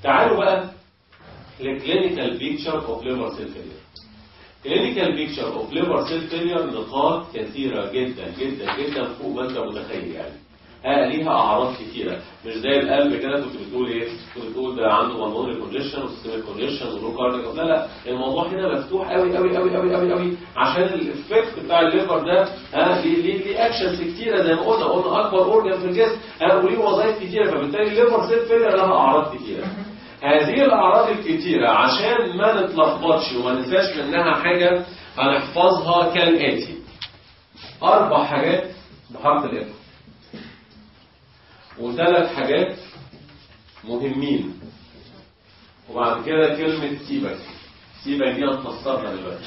تعالوا بقى لكلينيكال بيكتشر اوف ليفر سيل فيلير كلينيكال بيكتشر اوف ليفر سيل فيلير نقاط كثيره جدا جدا جدا فوق ما انت متخيل يعني ها ليها اعراض كتيره مش زي القلب كده كنت بتقول ايه كنت بتقول ده عنده بالمونري كونجيشن وسيستميك كونجيشن ولو لا لا الموضوع هنا مفتوح قوي قوي قوي قوي قوي قوي عشان الافكت بتاع الليفر ده ها ليه ليه ليه اكشنز كتيره زي ما قلنا قلنا اكبر اورجن في الجسم ها وليه وظائف كتيره فبالتالي الليفر سيل فيلر لها اعراض كتيره هذه الاعراض الكتيره عشان ما نتلخبطش وما ننساش منها حاجه هنحفظها كالاتي اربع حاجات بحرف الاف وثلاث حاجات مهمين وبعد كده كلمة سيبك سيبك دي هنفسرها دلوقتي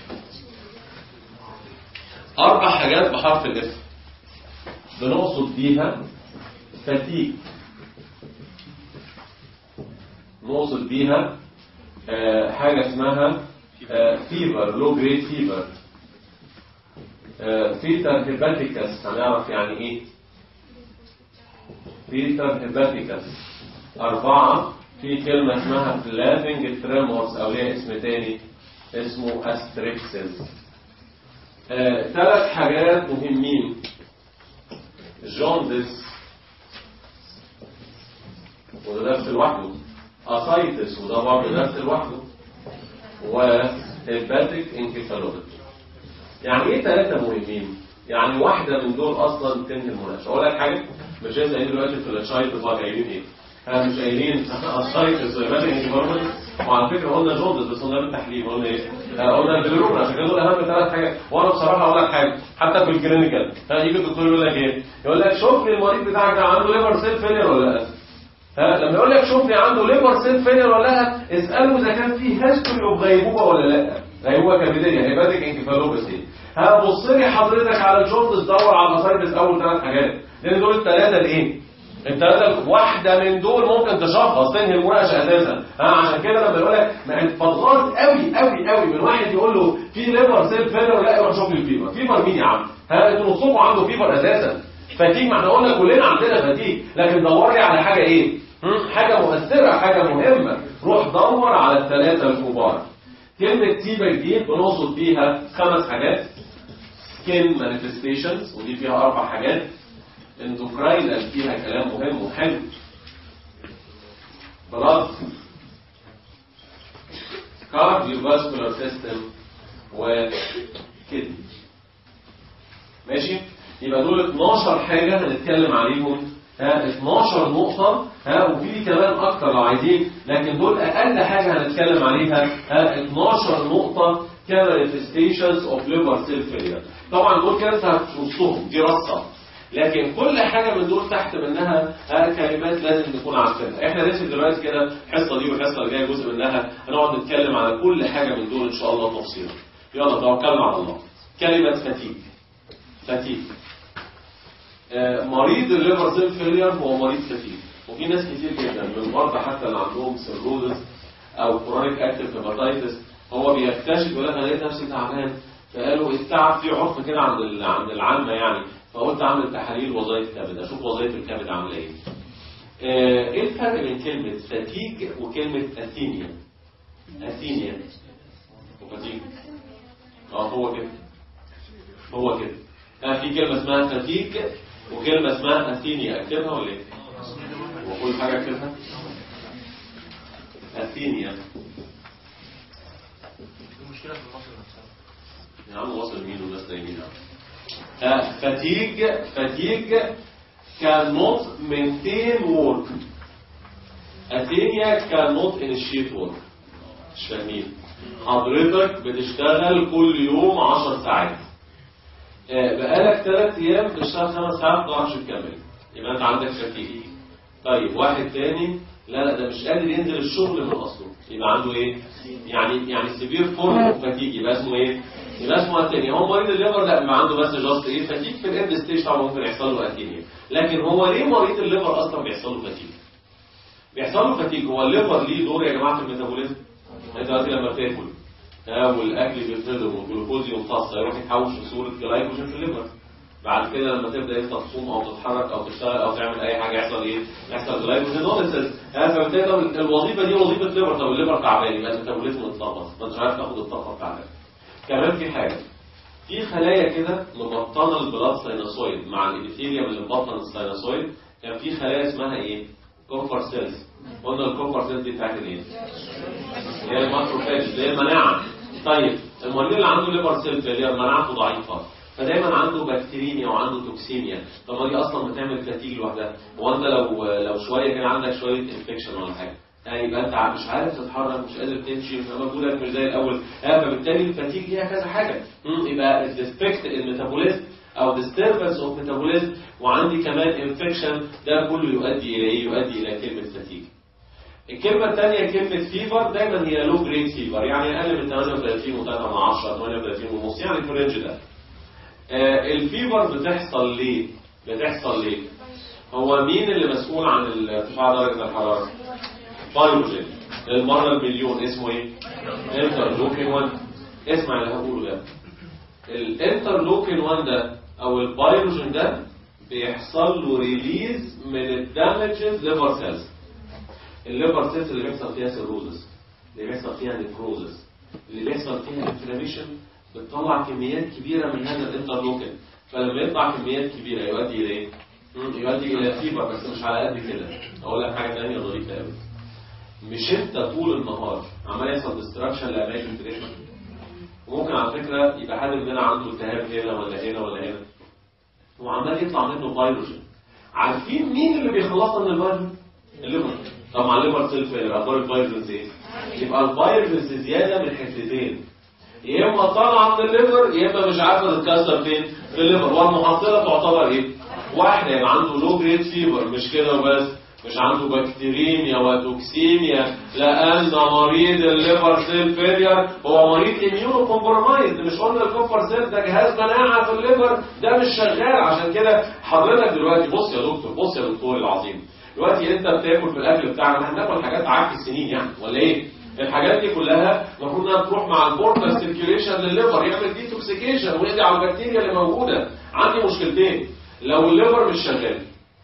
أربع حاجات بحرف الاف بنقصد بيها فتيك نقصد بيها آه حاجة اسمها فيبر لو جريد فيبر فيتر هيباتيكس هنعرف يعني ايه بيتر هيباتيكس أربعة في كلمة اسمها فلافنج تريمورز أو ليها اسم تاني اسمه أستريكسز آه، ثلاث حاجات مهمين جوندس وده درس لوحده أسايتس وده برضه درس لوحده وهيباتيك انكفالوباتي يعني ايه ثلاثة مهمين؟ يعني واحدة من دول أصلا تنهي المناقشة أقول لك حاجة مش لسه قايلين دلوقتي في الشايت بقى قايلين ايه؟ احنا مش قايلين الشايت السيرفاتيك انتيفورمنت وعلى فكره قلنا جوندس بس قلنا بالتحليل قلنا ايه؟ آه، قلنا البيلروبين عشان كده دول اهم ثلاث حاجات وانا بصراحه اقول لك حاجه حتى في الكلينيكال ها يجي الدكتور يقول لك ايه؟ يقول لك شوف لي المريض بتاعك ده عنده ليفر سيل فيلير ولا لا؟ ها لما يقول لك شوف لي عنده ليفر سيل فيلير ولا لا اساله اذا كان في هيستوري اوف غيبوبه ولا لا غيبوبه كبديه هيباتيك انكفالوباثي ها بص لي حضرتك على الجوندس دور على الاسايتس اول ثلاث حاجات لان دول الثلاثه الايه؟ الثلاثه واحده من دول ممكن تشخص تنهي المناقشه اساسا ها عشان كده لما يقول لك ما انت فضغط قوي قوي قوي من واحد يقول له في ليفر سيل فيلر لا يروح شوف لي الفيفر فيفر مين يا عم؟ ها انتوا نصكم عنده فيفر اساسا فتيج ما احنا قلنا كلنا عندنا فتيج لكن دور لي على حاجه ايه؟ هم؟ حاجه مؤثره حاجه مهمه روح دور على الثلاثه الكبار كلمه سيبك دي بنقصد بيها خمس حاجات سكين مانيفستيشنز ودي فيها اربع حاجات اندوكراينال فيها كلام مهم وحلو بلاد كارديوفاسكولار سيستم وكدني ماشي يبقى دول 12 حاجة هنتكلم عليهم ها 12 نقطة ها وفي كمان أكتر لو عايزين لكن دول أقل حاجة هنتكلم عليها ها 12 نقطة كمانيفستيشنز اوف ليفر سيل فيلير طبعا دول كده نصهم دي رصة لكن كل حاجة من دول تحت منها ها كلمات لازم نكون عارفينها احنا لسه دلوقتي كده الحصة دي والحصة اللي جاية جزء منها هنقعد نتكلم على كل حاجة من دول ان شاء الله تفصيلا يلا توكلنا على الله كلمة فتيج فتيج آه، مريض الليفر سيل فيلير هو مريض فتيج وفي ناس كتير جدا من المرضى حتى اللي عندهم سيروزس او كرونيك اكتيف هيباتايتس هو بيكتشف يقول لك انا لقيت نفسي تعبان فقالوا التعب في عرف كده عند ال- عند العامه يعني فقلت اعمل تحاليل وظائف كبد اشوف وظائف الكبد عامله ايه. آه، ايه الفرق بين كلمه فتيج وكلمه اثينيا؟ اثينيا وفتيج اه هو كده هو كده آه في كلمه اسمها فتيج وكلمه اسمها اثينيا اكتبها ولا ايه؟ وكل حاجه اكتبها اثينيا المشكلة في المصر نفسها يا عم وصل مين والناس نايمين يا عم آه، fatigue fatigue cannot maintain work athenia cannot initiate work مش فاهمين حضرتك بتشتغل كل يوم 10 ساعات آه، بقالك 3 ايام بتشتغل 5 ساعات ما تعرفش تكمل يبقى انت عندك fatigue طيب واحد تاني لا لا ده مش قادر ينزل الشغل من اصله يبقى عنده ايه يعني يعني سيفير فورم اوف فاتيج يبقى اسمه ايه يبقى اسمه التاني هو مريض الليفر لا بيبقى عنده بس جاست ايه فاتيج في الاند ستيج طبعا ممكن يحصل له اتينيا لكن هو ليه مريض الليفر اصلا بيحصل له فاتيج بيحصل له فاتيج هو الليفر ليه دور يا جماعه في الميتابوليزم انت دلوقتي لما بتاكل ها والاكل بيتهضم والجلوكوز يمتص يروح يتحول في صوره جلايكوجين في الليفر بعد كده لما تبدا انت تصوم او تتحرك او تشتغل او تعمل اي حاجه يحصل ايه؟ يحصل جلايكوجينوليسيس فبالتالي طب الوظيفه دي وظيفه ليفر طب الليفر تعبان يبقى الميتابوليزم اتلخبط ما انتش عارف تاخد الطاقه بتاعتك كمان في حاجه في خلايا كده مبطنه البلاد ساينوسويد مع الابيثيليوم اللي مبطن الساينوسويد كان في خلايا اسمها ايه؟ كوبر سيلز قلنا الكوبر سيلز دي بتاعت الايه؟ هي الماكروفاج اللي هي المناعه طيب المريض اللي عنده ليفر سيل فيلير مناعته ضعيفه فدايما عنده بكتيريميا وعنده توكسيميا طب ما دي اصلا بتعمل فاتيج لوحدها هو انت لو لو شويه كان عندك شويه انفكشن ولا حاجه يعني يبقى انت مش عارف تتحرك مش قادر تمشي مجهودك مش زي الاول ها فبالتالي الفاتيج ليها كذا حاجه مم، يبقى الديسبكت الميتابوليزم او disturbance اوف ميتابوليزم وعندي كمان انفكشن ده كله يؤدي الى ايه؟ يؤدي الى كلمه فاتيج الكلمة الثانية كلمة فيفر دايما هي لو جريد فيفر يعني أقل من 38 و3 من 10 38 ونص يعني في الرينج ده. آه الفيفر بتحصل ليه؟ بتحصل ليه؟ هو مين اللي مسؤول عن ارتفاع درجة الحرارة؟ بايروجين المرة المليون اسمه ايه؟ انترلوكين 1 اسمع اللي هقوله ده الانترلوكين 1 ده او البايروجين ده بيحصل له ريليز من الدامجز ليفر سيلز الليفر سيلز اللي بيحصل فيها سيروزس اللي بيحصل فيها نيكروزس اللي بيحصل فيها انفلاميشن بتطلع كميات كبيره من هذا الانترلوكين فلما يطلع كميات كبيره يؤدي الى ايه؟ مم، يؤدي الى فيبر بس مش على قد كده اقول لك حاجه ثانيه ظريفه قوي مش انت طول النهار عمال يحصل ديستراكشن لاماكن في جسمك وممكن على فكره يبقى حد مننا عنده التهاب هنا ولا هنا ولا هنا وعمال يطلع منه فيروجين عارفين مين اللي بيخلصنا من الفيروجين؟ الليفر طبعا الليفر سيل فيلر اخبار الفيروجينز ايه؟ يبقى الفيروجينز زياده من حتتين يا اما طالعه من الليفر يا اما مش عارفه تتكسر فين؟ في الليفر والمحصله تعتبر ايه؟ واحده يبقى عنده لو جريد فيفر مش كده وبس مش عنده بكتيريميا وتوكسيميا لان مريض الليفر سيل فيلير هو مريض اميونو كومبرومايز مش قلنا الكوبر سيل ده جهاز مناعه في الليفر ده مش شغال عشان كده حضرتك دلوقتي بص يا دكتور بص يا دكتور العظيم دلوقتي انت بتاكل في الاكل بتاعنا احنا هناكل حاجات عك السنين يعني ولا ايه؟ الحاجات دي كلها المفروض انها تروح مع البورتال سيركيوليشن للليفر يعمل ديتوكسيكيشن ويقضي على البكتيريا اللي موجوده عندي مشكلتين لو الليفر مش شغال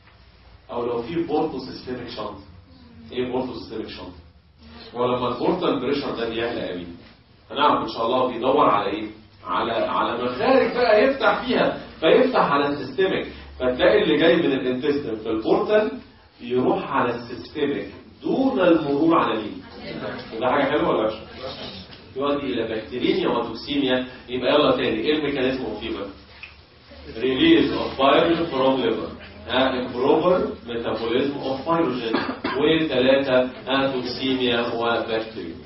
او لو في بورتو سيستميك شنط ايه بورتو سيستميك شنط ولما البورتال بريشر ده بيعلى قوي هنعرف ان شاء الله بيدور على ايه على على مخارج بقى يفتح فيها فيفتح على السيستميك فتلاقي اللي جاي من الانتستين في البورتال يروح على السيستميك دون المرور على مين وده حاجه حلوه ولا وحشه يؤدي الى بكتيريميا وتوكسيميا يبقى يلا تاني ايه الميكانيزم اوف فيبر ريليز اوف بايروجين فروم ليفر امبروفر ميتابوليزم اوف بايروجين وثلاثه توكسيميا وبكتيريا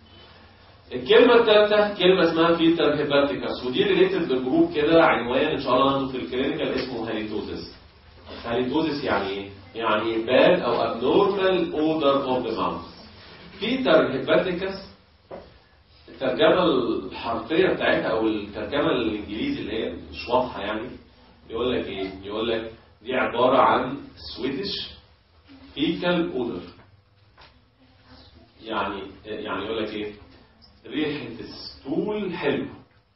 الكلمة الثالثة كلمة اسمها فيتر هيباتيكاس ودي ريليتد بالجروب كده عنوان ان شاء الله ناخده في الكلينيكال اسمه هاليتوزيس هاليتوزيس يعني ايه؟ يعني bad او abnormal odor of the mouth فيتر هيباتيكاس الترجمة الحرفية بتاعتها او الترجمة الانجليزي اللي هي مش واضحة يعني يقول لك ايه؟ يقول لك دي عبارة عن سويدش فيكال اودر يعني يعني يقول لك ايه؟ ريحة الستول حلو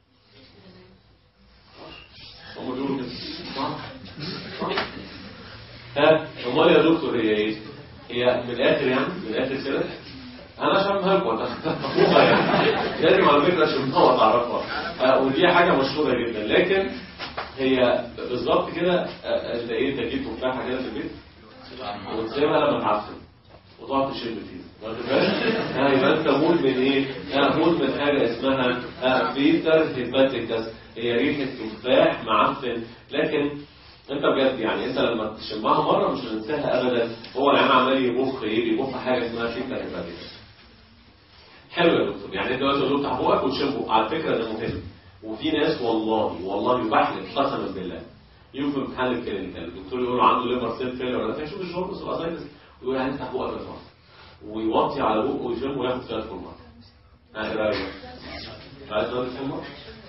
هم بيقولوا كده صح؟ صح؟ ها امال يا دكتور هي ايه؟ هي من الاخر يعني من الاخر كده انا شامها لكم تفهموها يعني لازم على فكره شمها وتعرفها آه، ودي حاجه مشهوره جدا لكن هي بالظبط كده آه، انت ايه انت جيب تفاحه كده في البيت وتسيبها لما تعفن وتقعد تشم فيها واخد بالك؟ ها يبقى انت مدمن ايه؟ ها مدمن حاجه اسمها ها بيتر هيباتيكاس هي ريحه تفاح معفن لكن انت بجد يعني انت لما تشمها مره مش هتنساها ابدا هو العين عمال يبخ ايه بيبخ حاجه اسمها بيتر هيباتيكاس حلو يا دكتور يعني انت دلوقتي تقول تحت بقك وتشمه على فكره ده مهم وفي ناس والله والله بحلف قسما بالله يجوا في امتحان الكلينيكال الدكتور يقول له عنده ليفر سيل فيلر ولا فيشوف الجورنس والاسايتس ويقول يعني افتح بقك يا فندم ويوطي على بقه ويشم وياخد ثلاث فورمات ها ايه رايك؟ عايز تاخد فورمات؟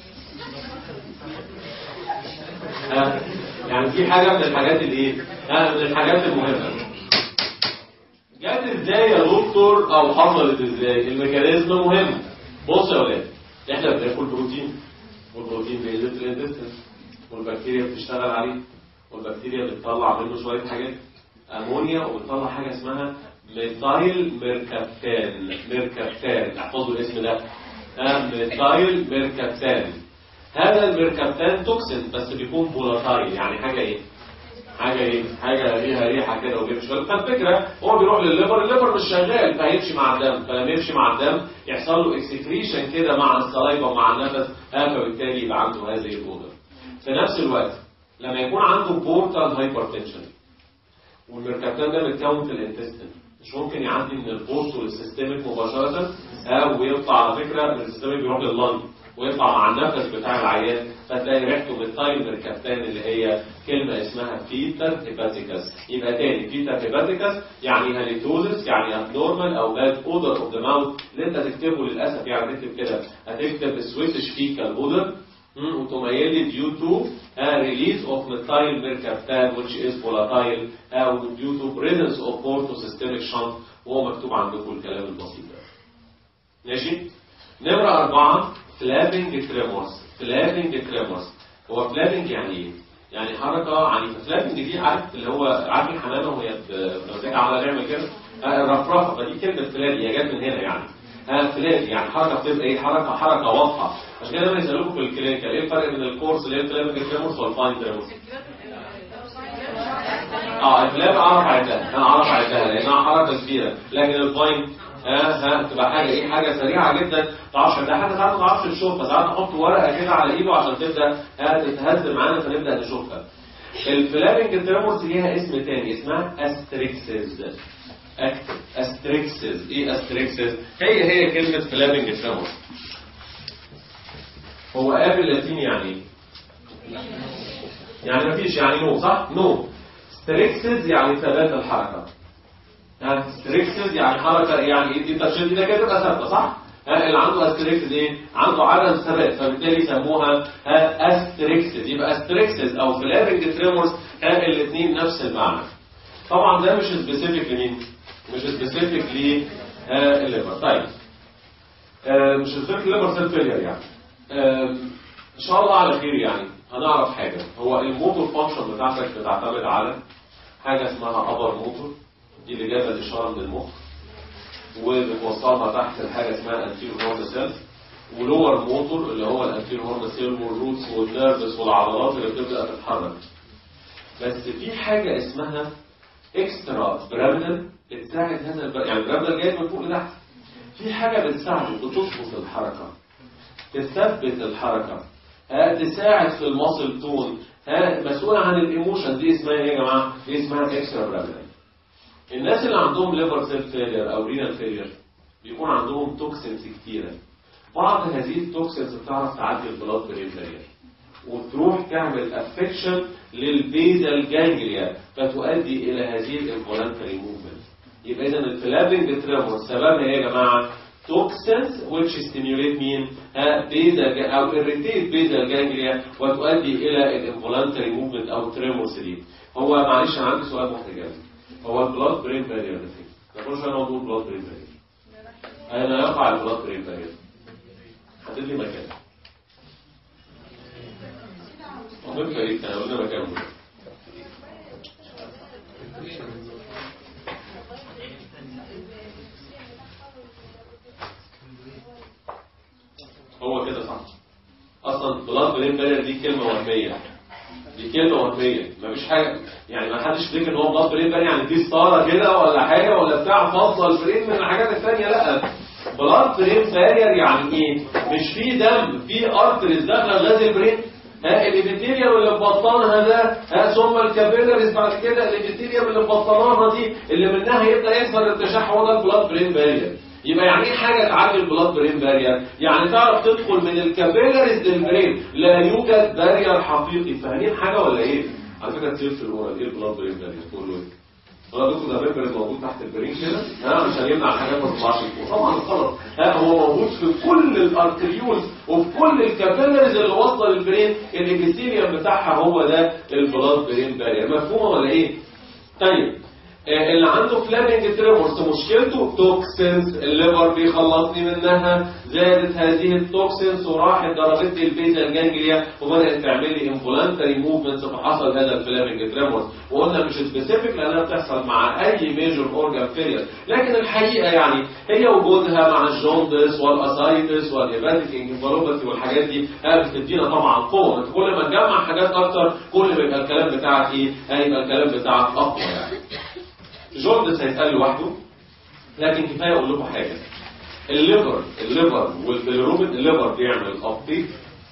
ها يعني في حاجه من الحاجات الايه؟ ها من الحاجات المهمه جت ازاي يا دكتور او حصلت ازاي؟ الميكانيزم مهم بص يا ولاد احنا بناكل بروتين والبروتين بينزل في الانتستين والبكتيريا بتشتغل عليه والبكتيريا بتطلع منه شويه حاجات امونيا وبتطلع حاجه اسمها ميثايل ميركابتان ميركابتان احفظوا الاسم ده آه، ميثايل ميركابتان هذا الميركابتان توكسين بس بيكون فولاتايل يعني حاجه ايه حاجه ايه حاجه ليها ريحه كده وبيمشي فالفكره هو بيروح للليفر الليفر مش شغال فهيمشي مع الدم فلما يمشي مع الدم يحصل له اكسكريشن كده مع السلايفا ومع النفس آه، فبالتالي يبقى عنده هذه الاوضه في نفس الوقت لما يكون عنده بورتال هايبرتنشن والميركابتان ده متكون في الانتستين مش ممكن يعدي من البورتو للسيستميك مباشرة أو ويطلع على فكرة من السيستميك بيروح لللنج ويطلع مع النفس بتاع العيان فتلاقي ريحته بالتايم ميركابتان اللي هي كلمة اسمها فيتر هيباتيكاس يبقى تاني فيتر هيباتيكاس يعني هاليتوزس يعني ابنورمال او باد اودر اوف ذا ماوث اللي انت تكتبه للاسف يعني تكتب كده هتكتب سويتش فيكال اودر وتميل لي due to uh, release of methyl mercaptan which is volatile أو due to presence of portosystemic shunt وهو مكتوب عندكم الكلام البسيط ده. ماشي؟ نمرة أربعة فلابنج تريمورز فلابنج تريمورز هو فلابنج يعني إيه؟ يعني حركة عنيفة فلابنج دي عارف اللي هو عارف الحمامة وهي ب- لما تيجي عمالة تعمل كده آه، الرفرفة فدي كلمة فلاب هي جت من هنا يعني ها فلاب يعني حركة بتبقى إيه؟ حركة حركة واضحة عشان كده لما يسألوكم في الكلينيكال إيه الفرق بين الكورس اللي هي فلابنج تريمورز والفاين تريمورز؟ اه الفلاب اعرف اعدها انا اعرف اعدها لانها حركه كبيره لكن الفاين ها ها تبقى حاجه ايه حاجه سريعه جدا ما تعرفش ده حتى ساعات ما تعرفش تشوفها ساعات نحط ورقه كده على ايده عشان تبدا ها تتهز معانا فنبدا نشوفها الفلابنج تريمورز ليها اسم تاني اسمها استريكسز اكتب استريكسز ايه استريكسز هي هي كلمه فلابنج تريمورز هو قابل لاتيني يعني ايه يعني مفيش يعني نو صح نو ستريكسز يعني ثبات الحركة يعني ستريكسز يعني حركة يعني ايه انت تشد ده كده تبقى ثابتة صح؟ ها اللي عنده استريكسز ايه؟ عنده عدم ثبات فبالتالي سموها استريكسز يبقى استريكسز او فلابنج تريمورز ها الاثنين نفس المعنى. طبعا ده مش سبيسيفيك لمين؟ مش سبيسيفيك للليفر طيب آه، مش سبيسيفيك للليفر سيل فيلير يعني آه، ان شاء الله على خير يعني هنعرف حاجة هو الموتور فانكشن بتاعتك بتعتمد على حاجة اسمها ابر موتور دي اللي جايبه الاشارة من المخ وبتوصلها تحت لحاجة اسمها انتير هورن سيل ولور موتور اللي هو الانتير هورن سيل والروتس والنيرفس والعضلات اللي بتبدأ تتحرك بس في حاجة اسمها اكسترا برامينال بتساعد هذا الب... يعني البرامينال جاي من فوق لتحت في حاجة بتساعده بتظبط الحركة تثبت الحركة ها تساعد في الماسل تون ها مسؤولة عن الايموشن دي اسمها ايه يا جماعة؟ دي اسمها اكسترا برامينال الناس اللي عندهم ليفر سيل فيلير او رينال فيلير بيكون عندهم توكسينز كتيرة بعض هذه التوكسينز بتعرف تعدي البلاد برين بارير وتروح تعمل افكشن للبيزال جانجليا فتؤدي الى هذه الانفولانتري موفمنت يبقى اذا الفلابنج تريمور سببها ايه يا جماعه توكسينز which stimulate مين ها بيزا او irritate basal ganglia وتؤدي الى الانفولانتري موفمنت او تريمورز دي هو معلش انا عندي سؤال محتاج هو البلاد برين بارير ده فين؟ ما تقولش انا موضوع البلاد برين بارير اين يقع البلاد برين بارير؟ حدد لي مكان مهم فريق انا قلنا مكانه هو كده صح اصلا بلاد برين بارير دي كلمه وهميه دي كلمه وهميه مفيش حاجه يعني ما حدش يفتكر ان هو بلاد برين بارير يعني دي ستاره كده ولا حاجه ولا بتاع فاصله البرين من الحاجات الثانيه لا بلاد برين بارير يعني ايه مش في دم في ارتريز داخله غاز البرين ها الابيثيليوم اللي مبطنها ده ها ثم الكابيلاريز بعد كده الابيثيليوم اللي مبطناها دي اللي منها يبدا يحصل ارتشاح هو ده البلاد برين بارير يبقى يعني ايه حاجه تعدي البلاد برين بارير يعني تعرف تدخل من الكابيلاريز للبرين لا يوجد بارير حقيقي فاهمين حاجه ولا ايه على فكره تصير في الاورال ايه البلاد برين بارير تقول له ايه ولا دكتور ده بيبرز موجود تحت البرين كده ها عشان يمنع الحاجات ما تطلعش لفوق طبعا غلط ها هو موجود في كل الارتريولز وفي كل الكابيلاريز اللي واصله للبرين الابيثيليوم بتاعها هو ده البلاد برين بارير مفهومه ولا ايه؟ طيب آه، اللي عنده فلامنج تريمورز مشكلته توكسينز الليفر بيخلصني منها زادت هذه التوكسينز وراحت ضربت لي البيتا جانجليا وبدات تعمل لي انفولانتري موفمنتس فحصل هذا الفلامنج تريمورز وقلنا مش سبيسيفيك لانها بتحصل مع اي ميجور اورجان فيلير لكن الحقيقه يعني هي وجودها مع الجوندس والاسايتس والهيباتيك انكفالوباثي والحاجات دي آه، بتدينا طبعا قوه انت كل ما تجمع حاجات اكتر كل ما يبقى الكلام بتاعك ايه هيبقى الكلام بتاعك اقوى يعني جوردس هيتقال لوحده لكن كفايه اقول لكم حاجه الليفر الليفر والبيلروبين الليفر بيعمل ابتيك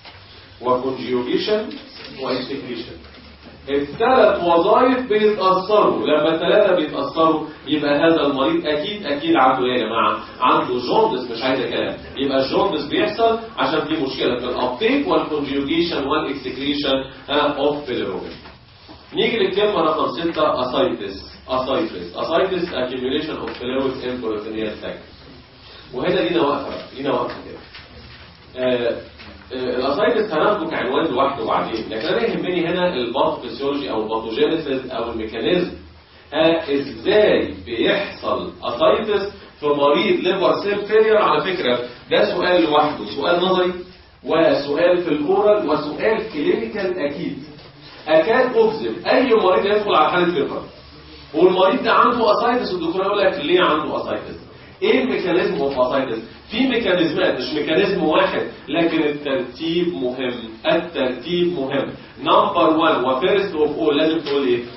وكونجيوجيشن واكسكريشن الثلاث وظائف بيتأثروا لما الثلاثة بيتأثروا يبقى هذا المريض أكيد أكيد عنده إيه يا جماعة؟ عنده جوندس مش عايز كلام يبقى الجوندس بيحصل عشان في مشكلة في الأبتيك والكونجيوجيشن والإكسكريشن أوف بيلروبين نيجي للكلمة رقم 6 أسايتس أسايتس أسايتس accumulation of fluids in peritoneal sac وهنا لينا وقفة بقى، لينا وقفة كده آه، آه، الاسايتس هناخده كعنوان لوحده بعدين لكن انا يهمني هنا الباثوفيسيولوجي او الباثوجينيسيس او الميكانيزم ها ازاي بيحصل اسايتس في مريض ليفر سيل فيلير على فكره ده سؤال لوحده سؤال نظري وسؤال في الاورال وسؤال كلينيكال اكيد اكاد اجزم اي مريض يدخل على حاله ليفر والمريض ده عنده اسايتس والدكتور يقول لك ليه عنده اسايتس ايه الميكانيزم اوف اسايتس في ميكانيزمات مش ميكانيزم واحد لكن الترتيب مهم الترتيب مهم نمبر 1 وفيرست اوف اول لازم تقول ايه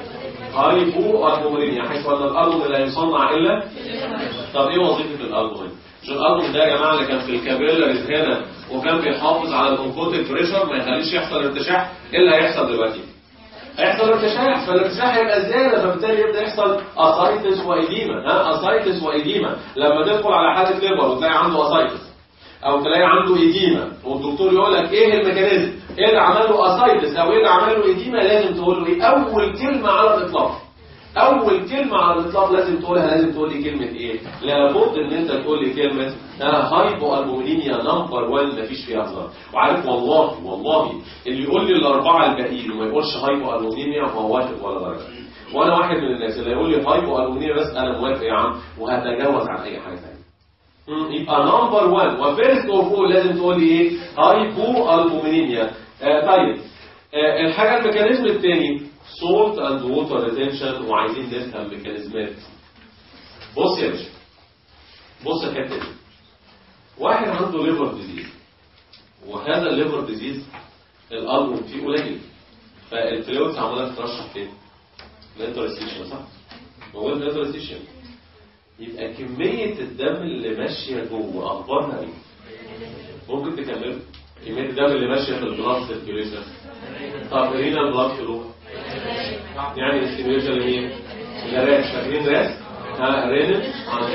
هايبو اربومينيا حيث ان الالبوم لا يصنع الا طب ايه وظيفه الالبوم مش الالبوم ده يا جماعه اللي كان في الكابيلاريز هنا وكان بيحافظ على الانفوتيك بريشر ما يخليش يحصل ارتشاح ايه اللي هيحصل دلوقتي هيحصل ارتشاح فالارتشاح هيبقى زياده فبالتالي يبدا يحصل اسايتس وايديما ها اسايتس وايديما لما تدخل على حاله ليبر وتلاقي عنده اسايتس او تلاقي عنده ايديما والدكتور يقول لك ايه الميكانيزم ايه اللي عمل له اسايتس او ايه اللي عمل له ايديما لازم تقول له ايه اول كلمه على الاطلاق اول كلمه على الاطلاق لازم تقولها لازم تقول لي كلمه ايه لابد ان انت تقول لي كلمه هايبو البومينيا نمبر 1 مفيش فيها هزار وعارف والله والله اللي يقول لي الاربعه الباقيين وما يقولش هايبو البومينيا هو واحد ولا درجه وانا واحد من الناس اللي يقول لي هايبو البومينيا بس انا موافق يا عم وهتجاوز عن اي حاجه ثانيه مم، يبقى نمبر 1 وفيرست اوف اول لازم تقول لي ايه هايبو البومينيا آه طيب آه الحاجه الميكانيزم الثاني سولت اند ووتر ريتنشن وعايزين نفهم ميكانيزمات بص يا باشا بص الحته دي واحد عنده ليفر ديزيز وهذا الليفر ديزيز الالبوم فيه قليل فالفلويدز عماله تترشح فين؟ الانترستيشن صح؟ موجود الانترستيشن يبقى كمية الدم اللي ماشية جوه أخبارها إيه؟ ممكن تكمل كمية الدم اللي ماشية في البلاد سيركيوليشن طب رينا البلاد فلو يعني استيميوليشن لمين؟ لراس فاكرين راس؟ ها رينين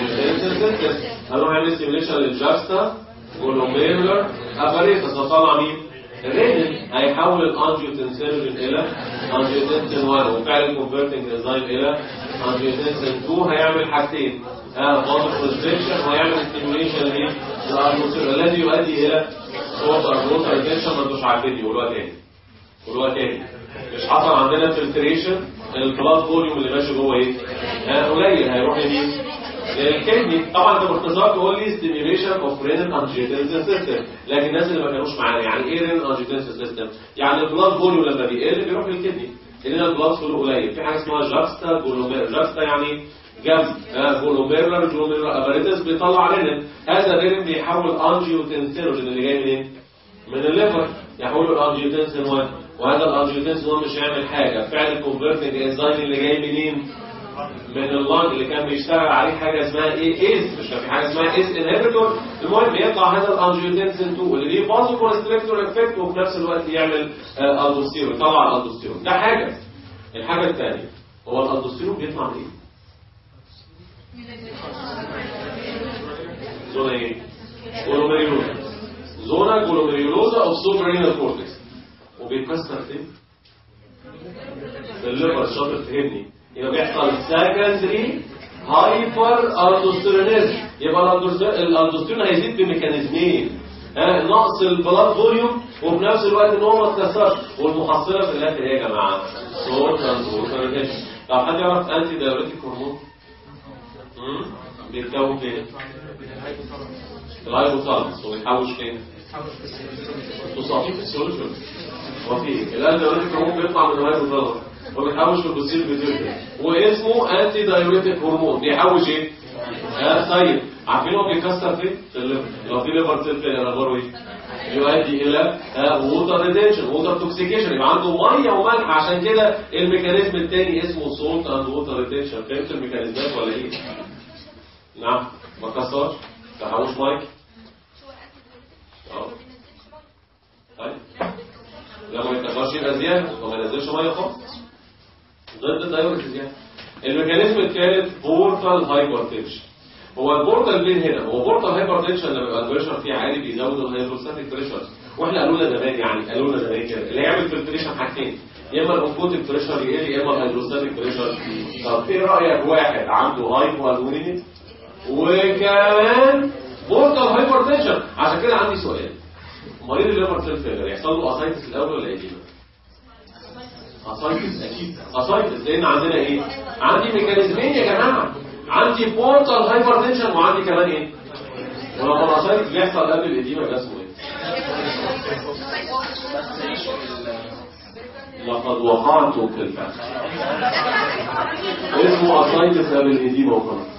هنروح نعمل استيميوليشن للجاستا جلوميرولر اباريتس هطلع مين؟ رينين هيحول الانجيوتنسينوجين الى انجيوتنسين 1 وفعل الكونفرتنج انزيم الى انجيوتنسين 2 هيعمل حاجتين ها بوزيتيف بريسبكشن وهيعمل استيميوليشن للاربوسير الذي يؤدي الى صوت اربوسير ريتنشن ما انتوش عارفين قولوها تاني قولوها تاني مش حصل عندنا فلتريشن البلاد فوليوم اللي ماشي جوه ايه؟ ها قليل هيروح لمين؟ للكدني طبعا انت باختصار تقول لي ستيميوليشن اوف رينال انجيوتنسين سيستم لكن الناس اللي ما كانوش معانا يعني ايه رينال انجيوتنسين سيستم؟ يعني البلاد فوليوم لما بيقل بيروح للكدني لان البلاد فوليوم قليل في حاجه اسمها جاكستا جلومير جاكستا يعني جنب جلوميرولار جلوميرولار اباريتس بيطلع رينين هذا الرينين بيحول انجيوتنسينوجين اللي جاي منين؟ من الليفر يحوله الانجيوتنسين 1 وهذا الانجيوتنسين 1 مش هيعمل حاجه فعل الكونفرتنج انزيم اللي جاي منين؟ من اللانج اللي كان بيشتغل عليه حاجه اسمها ايه ايز مش كان في حاجه اسمها ايز انهبيتور المهم يطلع هذا الانجيوتنسين 2 اللي ليه بازو كونستريكتور افكت وفي نفس الوقت يعمل آه الدوستيرون يطلع الالدوستيرون ده حاجه الحاجه الثانيه هو الالدوستيرون بيطلع منين؟ زونا ايه؟ جلوميريولوزا زونا جلوميريولوزا اوف سوبرينال كورتكس وبيتكسر فين؟ في الليفر شاطر فهمني يبقى بيحصل سكندري هايبر الدوستيرونيزم يبقى الالدوستيرون هيزيد بميكانيزمين ها نقص البلاد فوليوم وفي نفس الوقت ان هو ما اتكسرش والمحصله في الاخر ايه يا جماعه؟ صوت طب حد يعرف انتي دايوريتيك هرمون؟ مم؟ بيتكون فين؟ الهايبوثالاموس وبيتحوش فين؟ تصابين في السوليوشن هو في ايه؟ الان دايوريتيك هرمون بيطلع من الهايبوثالاموس وبيتحوش في البوستير بيتيوتري واسمه انتي دايوريتيك هرمون بيحوش ايه؟ اه طيب عارفين هو بيكسر فين؟ في الليفر لو في ليفر سيل فيلر اخباره ايه؟ يؤدي الى ووتر ريتنشن ووتر توكسيكيشن يبقى عنده ميه وملح عشان كده الميكانيزم الثاني اسمه سولت اند ووتر ريتنشن فهمت الميكانيزمات ولا ايه؟ نعم ما كسرش تحوش مايك اه طيب لما ما يتكسرش يبقى زياده وما ينزلش ميه خالص ضد الدايوريتيز يعني الميكانيزم الثالث بورتال هايبرتنشن هو البورتال فين هنا هو بورتال هايبرتنشن لما يبقى البريشر فيه عالي بيزود الهيدروستاتيك بريشر واحنا قالوا لنا زمان يعني قالوا لنا زمان كده اللي يعمل فلتريشن حاجتين يا اما الاونكوتيك بريشر يقل يا اما الهيدروستاتيك بريشر طب ايه رايك واحد عنده هايبو البومينيت وكمان بورتال هايبرتنشن عشان كده عندي سؤال مريض الليفر سيل فيلر يحصل له اسايتس الاول ولا ايه اسايتس اكيد اسايتس لان عندنا ايه عندي ميكانيزمين يا جماعه عندي بورتال هايبرتنشن وعندي كمان ايه ولما الاسايتس بيحصل قبل الاديمه ده اسمه ايه لقد وقعت في الفخ اسمه اسايتس قبل الاديمه وخلاص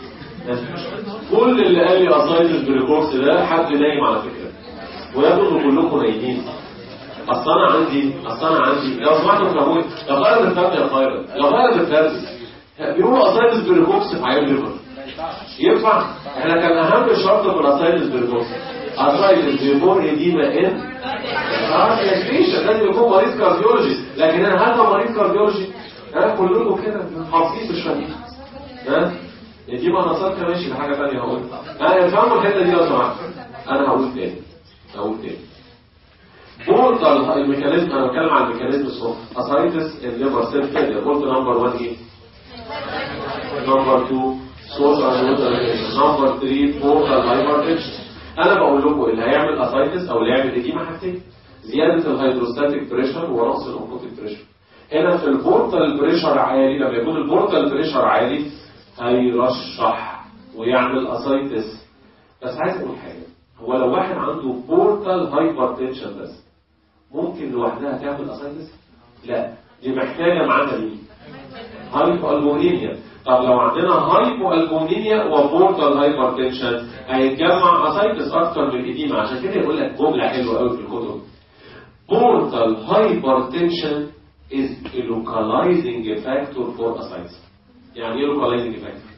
كل اللي قال لي اسايتس بريكورس ده حد نايم على فكره ويبدو ان كلكم نايمين اصل انا عندي اصل انا عندي لو سمعتوا كابوي لو غير الفرد يا خيرا لو غير الفرد بيقولوا اسايتس بريكورس في عيال ليفر ينفع احنا كان اهم شرط في الاسايتس بريكورس اسايتس بيمر ايديما ان ارتيشن لازم يكون مريض كارديولوجي لكن انا هل مريض كارديولوجي ها كلكم كده حافظين مش فاهمين ها دي مناصات ماشي لحاجه ثانيه هقول انا فاهم الحته دي لو سمحت انا هقول تاني هقول تاني بورتال الميكانيزم انا بتكلم عن الميكانيزم الصوت اسايتس الليفر سيل فيلير قلت نمبر 1 ايه نمبر 2 سوشيال نمبر 3 بورتال هايبرتنشن انا بقول لكم اللي هيعمل اسايتس او اللي هيعمل اديمه حاجتين زياده الهيدروستاتيك بريشر ونقص الاوكوتيك بريشر هنا في البورتال بريشر عالي لما يكون البورتال بريشر عالي هيرشح ويعمل اسايتس بس عايز اقول حاجه هو لو واحد عنده بورتال هايبرتنشن بس ممكن لوحدها تعمل اسايتس لا دي محتاجه معانا مين هايبو البومينيا طب لو عندنا هايبو البومينيا وبورتال هايبرتنشن هيتجمع اسايتس اكتر من الاديمه عشان كده يقول لك جمله حلوه قوي في الكتب بورتال هايبرتنشن is a localizing factor for ascites يعني ايه localizing factor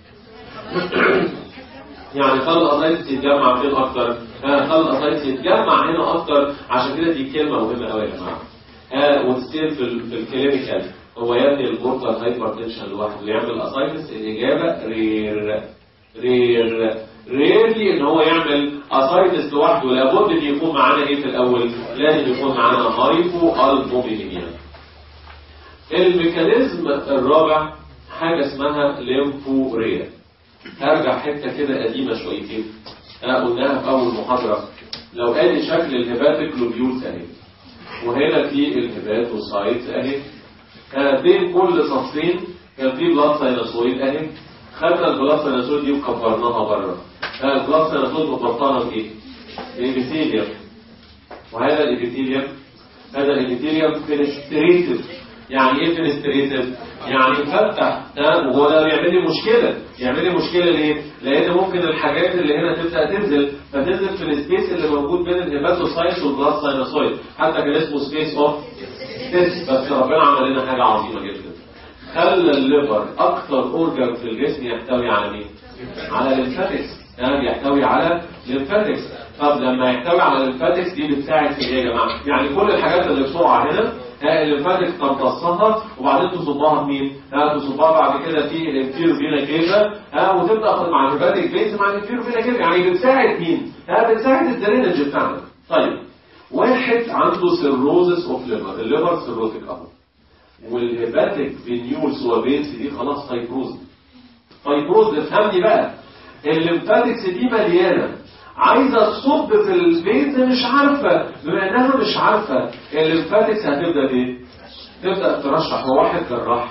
يعني خل الاسايتس يتجمع فين اكتر آه خل الاسايتس يتجمع هنا اكتر عشان كده دي كلمه مهمه قوي يا جماعه آه وتستيل في, ال- في الكلينيكال هو يبني البورتال هايبرتنشن لوحده ويعمل اسايتس الاجابه رير رير ريرلي ان هو يعمل اسايتس لوحده لابد ان يكون معانا ايه في الاول لازم يكون معانا هايبو البومينيا الميكانيزم الرابع حاجه اسمها ليمفوريا هرجع حته كده قديمه شويتين انا قلناها في اول محاضره لو ادي شكل الهيباتيك لوبيولز اهي وهنا في الهيباتوسايت اهي آه، بين كل صفين كان في بلاد ساينوسويد اهي خدنا البلاد ساينوسويد دي وكبرناها بره آه، البلاد ساينوسويد وكبرناها بايه؟ بإبيثيليوم وهذا الإبيثيليوم هذا الإبيثيليوم فينستريتيف يعني ايه فينستريتيف؟ يعني مفتح ها وهو ده بيعمل لي مشكله يعمل لي مشكله ليه؟ لان ممكن الحاجات اللي هنا تبدا تنزل فتنزل في السبيس اللي موجود بين الهيباتوسايتس والبلاد ساينوسويد حتى كان اسمه سبيس اوف تيست بس ربنا عمل لنا حاجه عظيمه جدا خلى الليفر اكثر اورجان في الجسم يحتوي على مين؟ على الليمفاتكس ها بيحتوي على ليمفاتكس طب لما يحتوي على الليمفاتكس دي بتساعد في ايه يا جماعه؟ يعني كل الحاجات اللي بسرعه هنا ها الليمفاتكس تمتصها وبعدين تصبها بمين؟ ها تصبها بعد كده في الانفير فينا كيفا ها وتبدا مع الهيباتيك بيز مع الانفير فينا كيفا يعني بتساعد مين؟ ها بتساعد الدرينج بتاعنا طيب واحد عنده سيروزس اوف ليفر الليفر سيروتيك اهو والهيباتيك فينيولز وبينز دي خلاص فايبروز فايبروز افهمني بقى الليمفاتكس دي مليانه عايزه تصب في الفينز مش عارفه بما انها مش عارفه الليمفاتكس هتبدا بايه؟ تبدا ترشح هو واحد جراح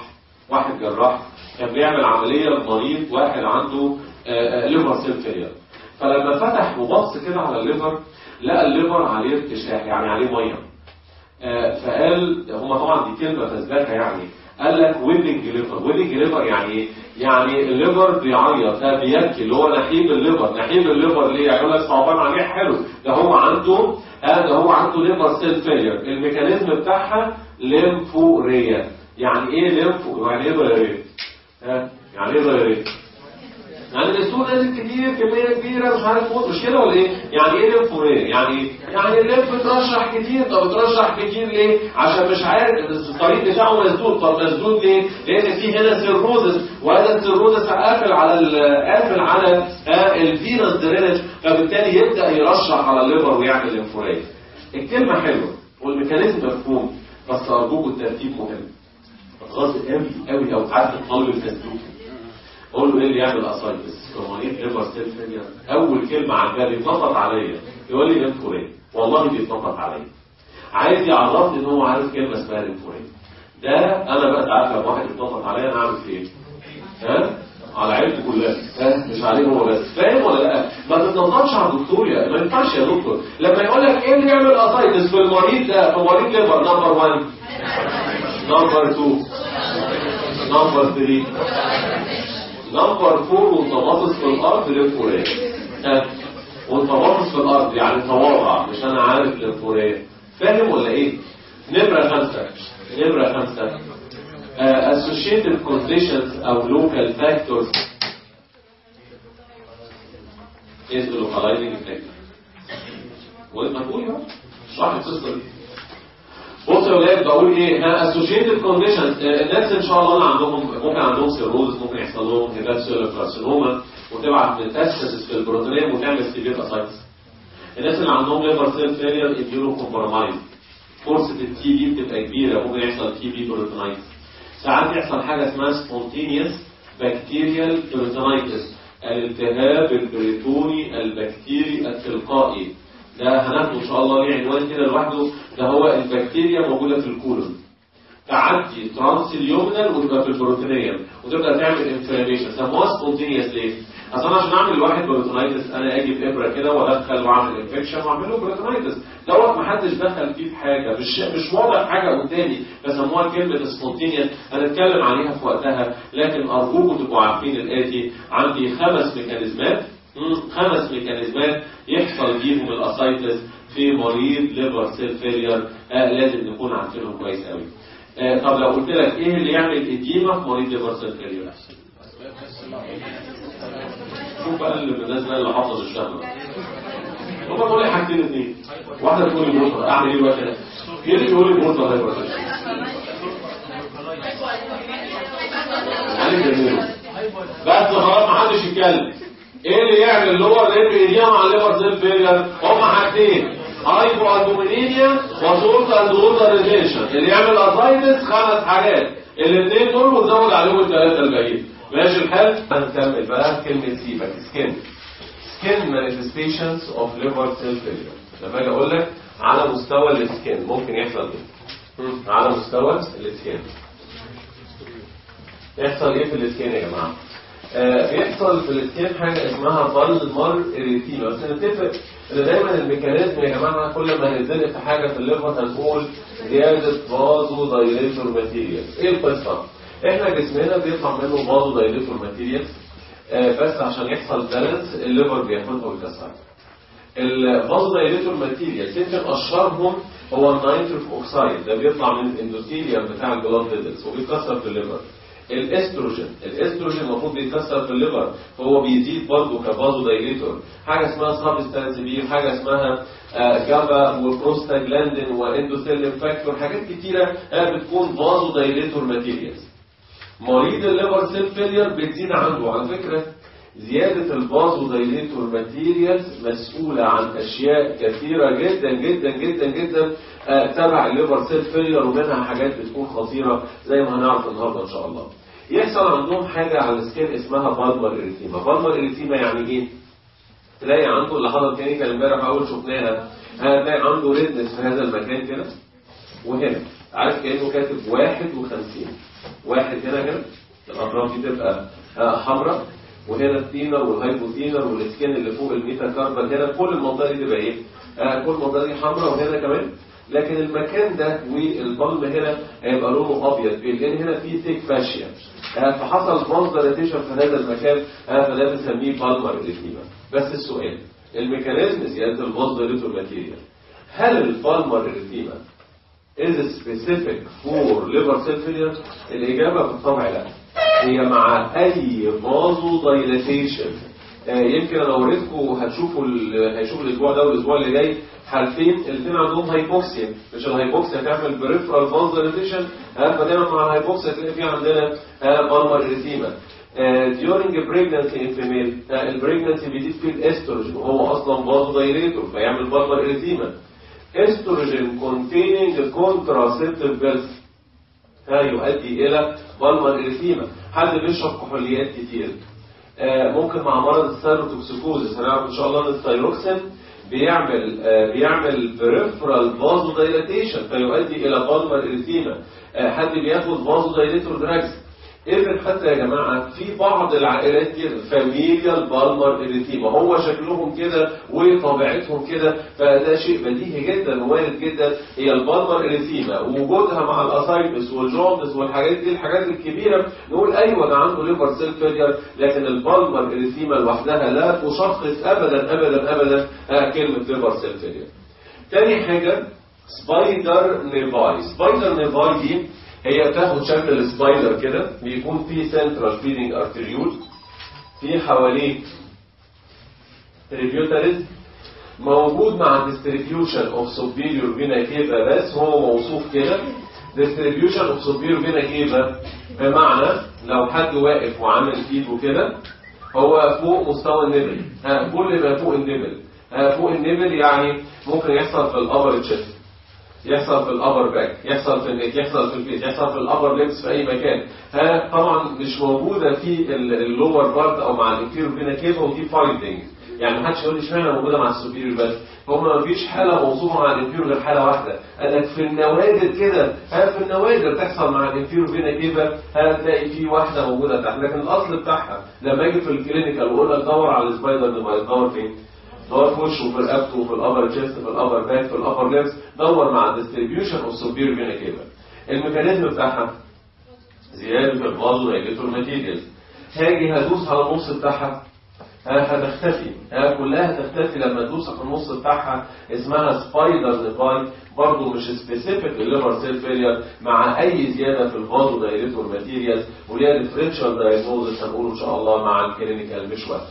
واحد جراح كان بيعمل عمليه لمريض واحد عنده ليفر سيل فيلير فلما فتح وبص كده على الليفر لقى الليفر عليه ارتشاح يعني عليه ميه آه، فقال هم طبعا دي كلمه فزلكه يعني قال لك ويلنج ليفر ويلنج ليفر يعني ايه؟ يعني الليفر بيعيط ده بيبكي اللي هو نحيب الليفر نحيب الليفر ليه؟ يعني يقول لك صعبان عليه حلو ده هو عنده آه ده هو عنده ليفر سيل فيلير الميكانيزم بتاعها ليمفوريا يعني ايه ليمفو يعني ايه ضياريه؟ ها يعني ايه ضياريه؟ يعني الدستور لازم كتير كمية كبيرة مش عارف موت مش كده ولا ايه؟ يعني ايه ليمفوريا؟ يعني ايه؟ يعني الليمف بترشح كتير طب بترشح كتير ليه؟ عشان مش عارف الطريق بتاعه مسدود طب مسدود ليه؟ لأن في هنا سيروزس وهذا السيروزس قافل على ال- قافل على آه، الفينس درينج فبالتالي يبدأ يرشح على الليفر ويعمل ليمفوريا. الكلمة حلوة والميكانيزم مفهوم بس أرجوكوا الترتيب مهم. غاصب قوي قوي لو قعدت الطالب الفسدوكي اقول له ايه اللي يعمل اسايتس كرونيك ليفر سيل فيلير اول كلمه عجباني بيتنطط عليا يقول لي ليمفوريه والله بيتنطط عليا عايز يعرفني ان هو عارف كلمه اسمها ليمفوريه ده انا بقى عارف لو واحد يتنطط عليا انا اعمل فيه ايه ها على عيلتي كلها ها مش عليه هو بس فاهم ولا لا ما تتنططش على الدكتور يا ما ينفعش يا دكتور لما يقول لك ايه اللي يعمل اسايتس في المريض ده في مريض ليفر نمبر 1 نمبر 2 نمبر 3 نمبر فور وانت باصص في الارض للفوريه ها وانت باصص في الارض يعني تواضع مش انا عارف للفوريه فاهم ولا ايه نمرة خمسة نمرة خمسة uh, associated conditions او local factors is the localizing factor وانت تقول بقى اشرح القصه دي بص يا ولاد بقول ايه ها associated conditions آه، الناس ان شاء الله اللي عندهم ممكن عندهم سيروز ممكن يحصل لهم هيباتوسيلر كارسينوما وتبعت ميتاستاسيس في البروتينيه وتعمل سيفير اسايتس الناس اللي عندهم ليفر سيل فيلير اميونو كومبرومايز فرصه التي بي بتبقى كبيره ممكن يحصل تي بي بروتينايتس ساعات يحصل حاجه اسمها سبونتينيوس بكتيريال بروتينايتس الالتهاب البريتوني البكتيري التلقائي ده هناخده ان شاء الله ليه عنوان كده لوحده ده هو البكتيريا موجوده في الكولون تعدي ترانس اليومنال وتبقى في البروتينيه وتبدا تعمل انفلاميشن سموها سبونتينيوس ليه؟ اصل انا عشان اعمل لواحد بروتونايتس انا اجي بابره كده وادخل واعمل انفكشن واعمل له بروتونايتس دوت ما حدش دخل فيه في حاجه مش مش واضح حاجه قدامي فسموها كلمه سبونتينيوس هنتكلم عليها في وقتها لكن ارجوكم تبقوا عارفين الاتي عندي خمس ميكانيزمات مم، خمس ميكانيزمات يحصل بيهم الاسايتس في مريض ليفر سيل فيلير آه لازم نكون عارفينهم كويس قوي آه طب لو قلت لك ايه اللي يعمل اديمه في مريض ليفر سيل فيلير شوف بقى اللي الناس بقى اللي حافظ الشهر هم بيقولوا لي حاجتين اثنين واحده تقول لي بوتر اعمل ايه بقى كده في اللي يقول لي بوتر هايبر عليك جميل بس خلاص ما حدش يتكلم ايه اللي يعمل اللور ليب ايديا مع الليفر سيل فيلير هما حاجتين هايبو البومينيميا وسولت اند ووتر ريتيشن اللي يعمل اسايتس خمس حاجات الاثنين دول وزود عليهم الثلاثه الباقيين ماشي الحال هنكمل بقى كلمه سيبك سكين سكين مانيفستيشنز اوف ليفر سيل فيلير لما اجي اقول لك على مستوى السكين ممكن يحصل ايه مم. على مستوى السكين يحصل ايه في السكين يا جماعه آه، بيحصل في السكين حاجه اسمها بالمر اريتيما بس نتفق ان دايما الميكانيزم يا جماعه كل ما نتزنق في حاجه في الليفر هنقول زياده فازو دايليتور ماتيريال ايه القصه؟ احنا جسمنا بيطلع منه فازو دايليتور ماتيريال بس عشان يحصل بالانس الليفر بياخدها ويكسرها الفازو دايليتور ماتيريال يمكن اشهرهم هو النيتريك اوكسايد ده بيطلع من الاندوثيليوم بتاع البلاد فيزلز وبيتكسر في الليفر الاستروجين الاستروجين المفروض بيتكسر في الليفر فهو بيزيد برضه كفازو دايليتور حاجه اسمها سبستانس بي حاجه اسمها آه، جابا وبروستاجلاندين واندوثيلين فاكتور حاجات كتيره آه، بتكون فازو دايليتور ماتيريالز مريض الليفر سيل فيلير بتزيد عنده على فكره زيادة الفازو دايليتور ماتيريالز مسؤولة عن أشياء كثيرة جدا جدا جدا جدا آه، تبع الليفر سيل فيلير ومنها حاجات بتكون خطيرة زي ما هنعرف النهارده إن شاء الله. يحصل عندهم حاجة على السكين اسمها بالمر اريتيما، بالمر اريتيما يعني إيه؟ تلاقي عنده اللي حضر كلينيكال امبارح أول شفناها هتلاقي عنده ريدنس في هذا المكان كده وهنا عارف كانه كاتب 51 واحد هنا كده الاطراف دي تبقى آه، حمراء وهنا التينر والهايبوتينر والسكين اللي فوق الميتا كاربال هنا كل المنطقه دي تبقى ايه؟ آه كل المنطقه دي حمراء وهنا كمان لكن المكان ده والبلم هنا هيبقى لونه ابيض لان هنا في ثيك فاشيا آه فحصل فانزلتيشن في هذا المكان آه فده بنسميه بالمر اريثيما بس السؤال الميكانيزم زياده الفانزلتور ماتيريال هل البالمر اريثيما is specific for liver cell failure الإجابة بالطبع لا هي مع أي فازو دايلاتيشن يمكن أنا أوريكم هتشوفوا ال- هيشوفوا الأسبوع ده والأسبوع اللي جاي حالتين الاثنين عندهم هايبوكسيا مش الهايبوكسيا تعمل بريفرال فازو دايلاتيشن فدايما مع الهايبوكسيا تلاقي في عندنا بالمر اريثيما during pregnancy in female البريجنسي بيزيد فيه الاستروجين وهو اصلا فازو دايليتور فيعمل بالمر اريثيما استروجين containing contraceptive pills ها يؤدي الى بالمر اريثيما حد بيشرب كحوليات كتير آه، ممكن مع مرض الثيروتوكسيكوزيس هنعرف ان شاء الله ان الثيروكسين بيعمل آه، بيعمل بريفرال فازو دايلاتيشن فيؤدي الى بالمر اريثيما آه، حد بياخد فازو دايليتور دراجز اذن حتى يا جماعه في بعض العائلات كده فاميليال بالمر اريثيما هو شكلهم كده وطبيعتهم كده فده شيء بديهي جدا ووارد جدا هي البالمر اريثيما ووجودها مع الاسايتس والجوندس والحاجات دي الحاجات الكبيره نقول ايوه ده عنده ليفر سيل فيلير لكن البالمر اريثيما لوحدها لا تشخص ابدا ابدا ابدا آه، كلمه ليفر سيل فيلير تاني حاجه سبايدر نيفاي سبايدر نيفاي دي هي بتاخد شكل السبايدر كده بيكون فيه سنترال فيدنج ارتريول في حواليه تريبيوتريز موجود مع distribution of superior vena cava بس هو موصوف كده distribution of superior vena cava بمعنى لو حد واقف وعامل ايده كده هو فوق مستوى النبل ها كل ما فوق النبل ها فوق النبل يعني ممكن يحصل في الابر تشيست يحصل في الابر باك يحصل في النيك يحصل في الفيس يحصل في الابر ليمس في اي مكان ها طبعا مش موجوده في اللور بارت او مع الانفيريور فينا كيفا ودي فايندنج يعني محدش يقول لي اشمعنى موجوده مع السوبيريور بس هم ما فيش حاله موصوفه مع الانفيريور غير حاله واحده قال لك في النوادر كده ها في النوادر تحصل مع الانفيريور فينا كيفا هتلاقي في واحده موجوده تحت لكن الاصل بتاعها لما اجي في الكلينيكال واقول لك دور على السبايدر نبقى تدور فين؟ دور في وشه في رقبته في الابر تشيست في الابر باك في الابر ليبس دور مع الديستريبيوشن اوف سوبير فينا كيفا الميكانيزم بتاعها زياده الفازو ريجيتور ماتيريالز هاجي هدوس على النص بتاعها ها هتختفي ها كلها هتختفي لما تدوس على النص بتاعها اسمها سبايدر نيفاي برضه مش سبيسيفيك لليفر سيل فيلير مع اي زياده في الفازو دايريتور ماتيريالز وليها ديفرنشال دايجنوزس هنقوله ان شاء الله مع الكلينيكال مش وقت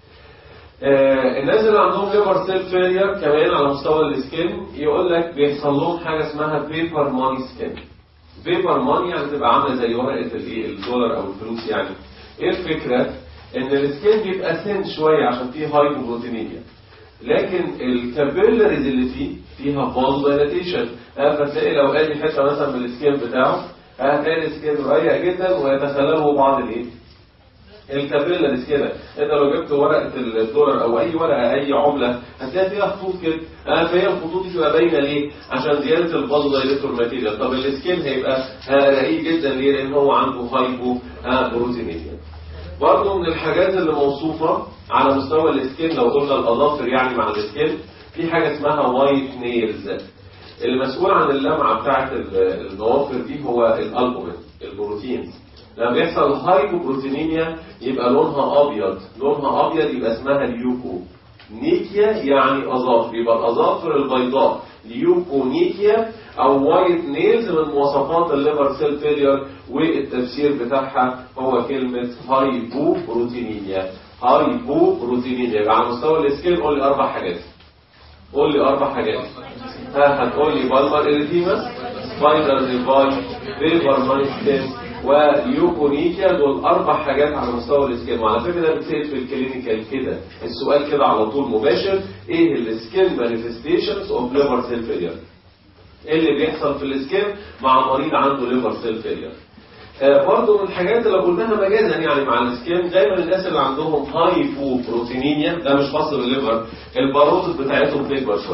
آه، الناس اللي عندهم ليفر سيل فيلير كمان على مستوى السكين يقول لك بيحصل لهم حاجه اسمها بيبر ماني سكين بيبر ماني يعني تبقى عامله زي ورقه الايه الدولار او الفلوس يعني ايه الفكره ان السكين بيبقى سن شويه عشان فيه هايبوبروتينيميا لكن الكابيلاريز اللي فيه فيها فازو دايلاتيشن فتلاقي لو ادي حته مثلا من السكين بتاعه آه، هتلاقي السكين رقيق جدا ويتخلله بعض الايه الكابيلاريز كده انت لو جبت ورقه الدولار او اي ورقه اي عمله هتلاقي فيها خطوط كده آه فهي الخطوط دي تبقى باينه ليه؟ عشان زياده الفازو دايليتور ماتيريال طب السكين هيبقى آه رقيق جدا ليه؟ لان هو عنده هايبو آه بروتينيميا برضه من الحاجات اللي موصوفه على مستوى السكين لو قلنا الاظافر يعني مع السكين في حاجه اسمها وايت نيلز المسؤول عن اللمعه بتاعه الضوافر دي هو الالبومين البروتينز لما بيحصل هايبوبروتينيميا يبقى لونها ابيض لونها ابيض يبقى اسمها ليوكو نيكيا يعني اظافر يبقى الاظافر البيضاء ليوكو نيكيا او وايت نيلز من مواصفات الليفر سيل فيلير والتفسير بتاعها هو كلمه هايبوبروتينيميا هايبوبروتينيميا يبقى على مستوى السكين قول لي اربع حاجات قول لي اربع حاجات ها هتقول لي بالمر اريثيما سبايدر نيفاي فيفر مانستين ويوكونيكيا دول اربع حاجات على مستوى السكين وعلى فكره ده بتسال في الكلينيكال كده السؤال كده على طول مباشر ايه السكين مانيفستيشنز اوف ليفر سيل فيلير ايه اللي بيحصل في السكين مع مريض عنده ليفر سيل فيلير آه برضه من الحاجات اللي قلناها مجازا يعني مع السكين دايما الناس اللي عندهم هايبو بروتينيميا ده مش خاص بالليفر الباروتس بتاعتهم بتكبر شويه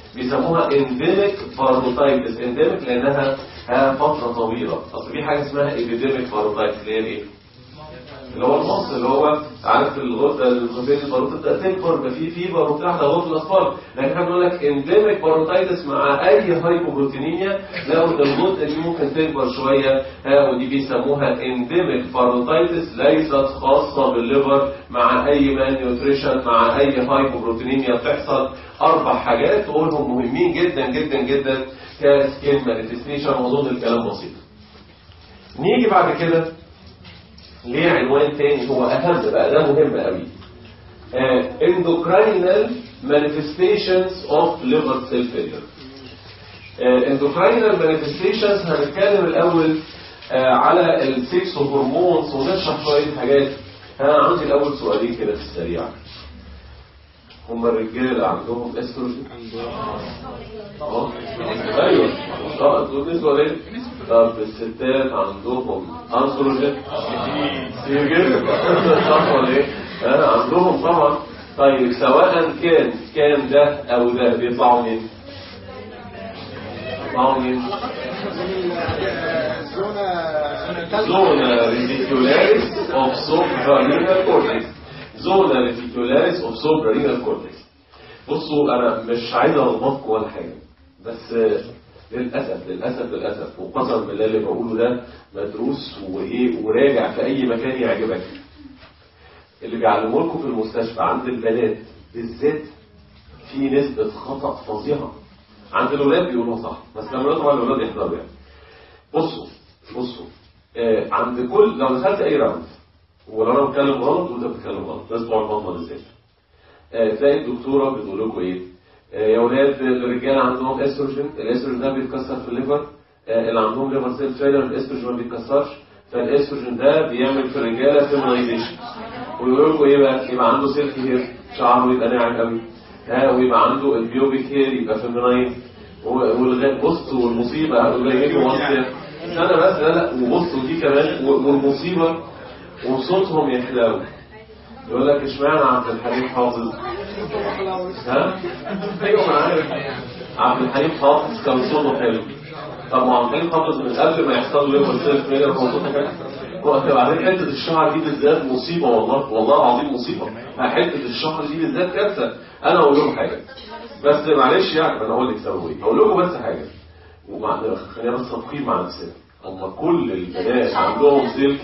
بيسموها انديميك باروتايتس انديميك لانها ها فتره طويله اصل في حاجه اسمها ايبيديميك باروتايتس اللي هي ايه اللي هو المص اللي هو عارف الغده الغدين الباروت تبدا تكبر يبقى في فيبر وبتاع ده غده الاطفال لكن احنا بنقول لك انديميك باروتايتس مع اي هايبوبروتينيميا لو ان الغده دي ممكن تكبر شويه ها ودي بيسموها انديميك باروتايتس ليست خاصه بالليفر مع اي مان نيوتريشن مع اي هايبوبروتينيميا بتحصل اربع حاجات وهم مهمين جدا جدا جدا كسكين مانيفستيشن واظن الكلام بسيط نيجي بعد كده ليه عنوان تاني هو اهم بقى ده مهم قوي uh, endocrinal manifestations of liver cell failure uh, endocrinal manifestations هنتكلم الاول uh, على السكس هرمونز ونشرح شويه حاجات انا عندي الاول سؤالين كده في السريع هم الرجاله عندهم استروجين اه ايوه اه دول بالنسبه ليه طب الستات عندهم انستروجين كتير جدا صح ولا ايه اه عندهم طبعا طيب سواء كان كان ده او ده بيطلعوا مين بيطلعوا مين زونا ريديكولاريس اوف سوبرالينال كورتكس زونا ريديكولاريس اوف سوبرالينال كورتكس بصوا انا مش عايز الخبطكم ولا حاجه بس للاسف للاسف للاسف وقسما بالله اللي بقوله ده مدروس وايه وراجع في اي مكان يعجبك اللي بيعلموه لكم في المستشفى عند البنات بالذات في نسبة خطأ فظيعة عند الولاد بيقولوا صح بس لما الولاد طبعا الولاد يحضروا يعني بصوا بصوا آه عند كل لو دخلت اي راوند ولو انا بتكلم غلط وانت بتتكلم غلط ناس بتوع البطنه بالذات آه تلاقي الدكتوره بتقول لكم ايه آه يا ولاد الرجاله عندهم استروجين الاستروجين ده بيتكسر في الليفر آه اللي عندهم ليفر سيل فيلر الاستروجين ما بيتكسرش فالاستروجين ده بيعمل في الرجاله فيمنايزيشن ويقول لكم ايه بقى يبقى عنده سيلك هير شعره يبقى ناعم قوي ها ويبقى عنده البيوبيك هير يبقى فيمناين والغاء بص والمصيبه قليلين مصر استنى بس لا لا وبص ودي كمان والمصيبه وصوتهم يحلو يقول لك اشمعنى عبد الحليم حافظ ها ايوه انا عارف عبد الحليم حافظ كان صوته حلو طب ما عبد الحليم حافظ من قبل ما يحصل له ليفر سيل فيلر هو صوته حلو وبعدين حته الشعر دي بالذات مصيبه والله والله العظيم مصيبه حته الشعر دي بالذات كارثه انا اقول لكم حاجه بس معلش يعني انا اقول لك سووا ايه اقول لكم بس حاجه ومع خلينا بس صادقين مع نفسنا اما كل البنات عندهم سلك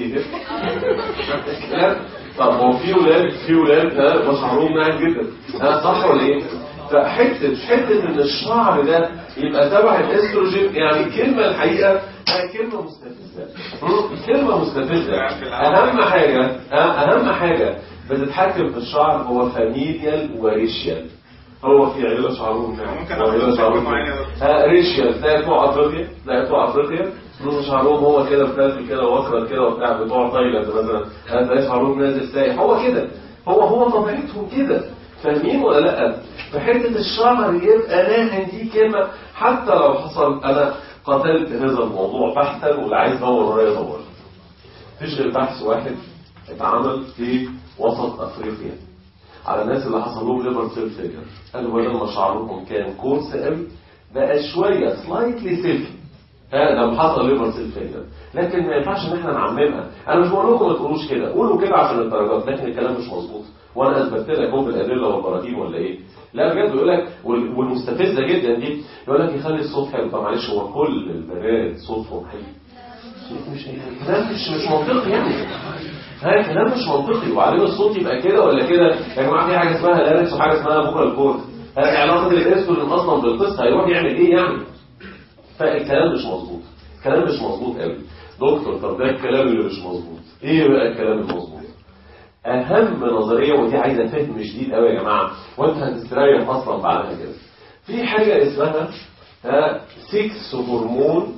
كده طب هو في ولاد في ولاد ها شعرهم ناعم جدا ها صح ولا ايه؟ فحته حته ان الشعر ده يبقى تبع الاستروجين يعني كلمه الحقيقه كلمه مستفزه كلمه مستفزه اهم حاجه اهم حاجه بتتحكم في الشعر هو فاميليال وريشيال هو في عيله شعرهم ناعم ممكن وعيلة شعرهم معايا ها ريشيال تلاقي بتوع افريقيا تلاقي بتوع افريقيا لون شعرهم هو كده بتلف كده واكرر كده وبتاع بتوع تايلاند مثلا هتلاقي شعرهم نازل سايح هو كده هو هو طبيعتهم كده فاهمين ولا لا فحته الشعر يبقى ناعم دي كلمه حتى لو حصل انا قتلت هذا الموضوع بحثا واللي عايز يدور ورايا يدور مفيش غير بحث واحد اتعمل في وسط افريقيا على الناس اللي حصل لهم ليفر سيل فيلر قالوا بدل ما شعرهم كان كورس قوي بقى شويه سلايتلي سيلكي ها لما حصل ليفر سيل فيلر لكن ما ينفعش ان احنا نعممها انا مش بقول لكم ما تقولوش كده قولوا كده عشان الدرجات لكن الكلام مش مظبوط وانا اثبتت لك اهو بالادله والبراهين ولا ايه لا بجد يقول لك وال- والمستفزه جدا دي يقول لك يخلي الصوت حلو طب معلش هو كل البنات صوتهم حلو مش كلام مش مش منطقي يعني ها كلام مش منطقي وبعدين الصوت يبقى كده ولا كده يا جماعه في حاجه اسمها لارنكس وحاجه اسمها فوكال كورد ها علاقه الاستروجين اصلا بالقصه هيروح يعمل ايه يعني فالكلام مش مظبوط الكلام مش مظبوط قوي دكتور طب ده الكلام اللي مش مظبوط ايه بقى الكلام المظبوط اهم نظريه ودي عايزه فهم شديد قوي يا جماعه وانت هتستريح اصلا بعدها كده في حاجه اسمها ها 6 هرمون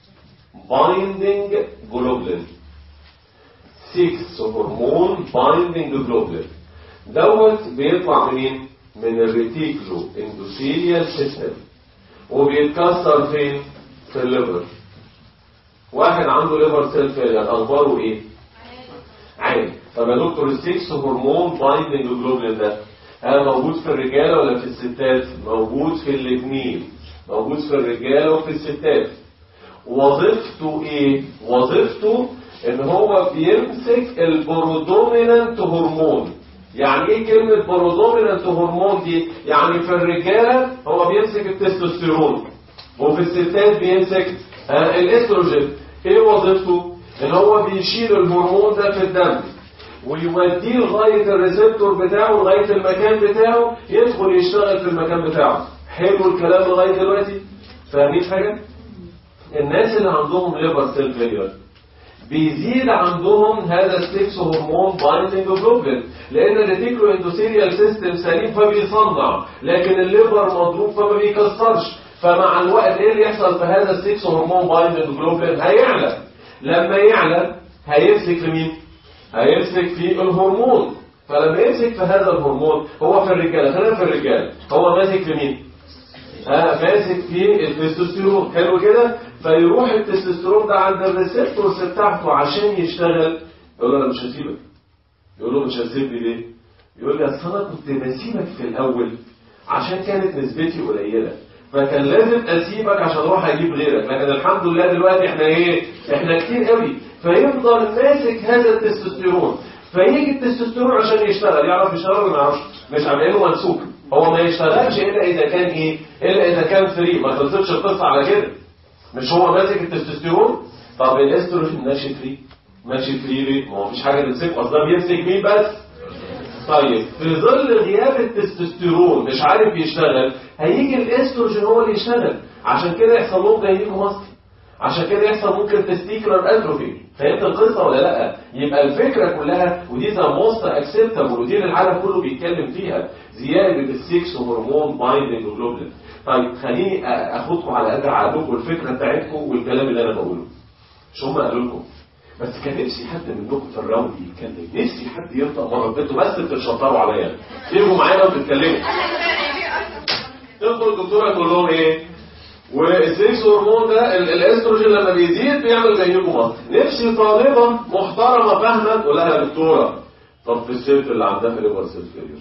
بايندينج جلوبلين 6 هرمون بايندينج جلوبلين دوت بيطلع منين من الريتيكلو اندوثيليال سيستم وبيتكسر فين في الليفر واحد عنده ليفر سيل فيلر اخباره ايه عادي طب يا دكتور السكس هرمون بايندنج جلوبلين ده ها موجود في الرجاله ولا في الستات موجود في الاثنين موجود في الرجاله وفي الستات وظيفته ايه وظيفته ان هو بيمسك البرودومينانت هرمون يعني ايه كلمة برودومينانت هرمون دي يعني في الرجالة هو بيمسك التستوستيرون وفي الستات بيمسك آه الاستروجين ايه وظيفته ان هو بيشيل الهرمون ده في الدم ويوديه لغاية الريسبتور بتاعه لغاية المكان بتاعه يدخل يشتغل في المكان بتاعه حلو الكلام لغاية دلوقتي فاهمين حاجة الناس اللي عندهم ليفر سيل فيلير بيزيد عندهم هذا السكس هرمون بايندنج جلوبين لان الريتيكولو اندوثيريال سيستم سليم فبيصنع لكن الليفر مضروب فما بيكسرش فمع الوقت ايه اللي يحصل في هذا السكس هرمون بايندنج جلوبين هيعلى لما يعلى هيمسك في مين هيمسك في الهرمون فلما يمسك في هذا الهرمون هو في الرجاله خلينا في الرجاله هو ماسك في مين ها ماسك في التستوستيرون حلو كده فيروح التستوستيرون ده عند الريسبتورز بتاعته عشان يشتغل يقول له انا مش هسيبك يقول له مش هتسيبني ليه يقول لي اصل انا كنت بسيبك في الاول عشان كانت نسبتي قليله فكان لازم اسيبك عشان اروح اجيب غيرك لكن الحمد لله دلوقتي احنا ايه احنا كتير قوي فيفضل ماسك هذا التستوستيرون فيجي التستوستيرون عشان يشتغل يعرف يشتغل ولا ما يعرفش مش عاملينه منسوب هو ما يشتغلش الا اذا كان ايه الا اذا كان فري ما خلصتش القصه على كده مش هو ماسك التستوستيرون طب الاستروجين ماشي فري ماشي فري ليه ما هو مفيش حاجه تمسكه اصل ده بيمسك مين بس طيب في ظل غياب التستوستيرون مش عارف يشتغل هيجي الاستروجين هو اللي يشتغل عشان كده يحصل لهم جايين مصري عشان كده يحصل ممكن تستيكولار اتروفي فهمت القصه ولا لا يبقى الفكره كلها ودي ذا موست اكسبتابل ودي اللي العالم كله بيتكلم فيها زياده السكس هرمون بايندنج جلوبلين طيب خليني اخدكم على قد عقلكم الفكره بتاعتكم والكلام اللي انا بقوله مش هم قالوا لكم بس كان نفسي حد منكم في الراوند يتكلم نفسي حد ينطق مره انتوا بس بتتشطروا عليا تيجوا معانا وتتكلموا تدخل الدكتوره تقول لهم ايه والسكس هرمون ده ال- الاستروجين لما بيزيد بيعمل جينيكوما نفسي طالبه محترمه فاهمه تقول لها يا دكتوره طب في الست اللي عندها ليفر سيل فيلير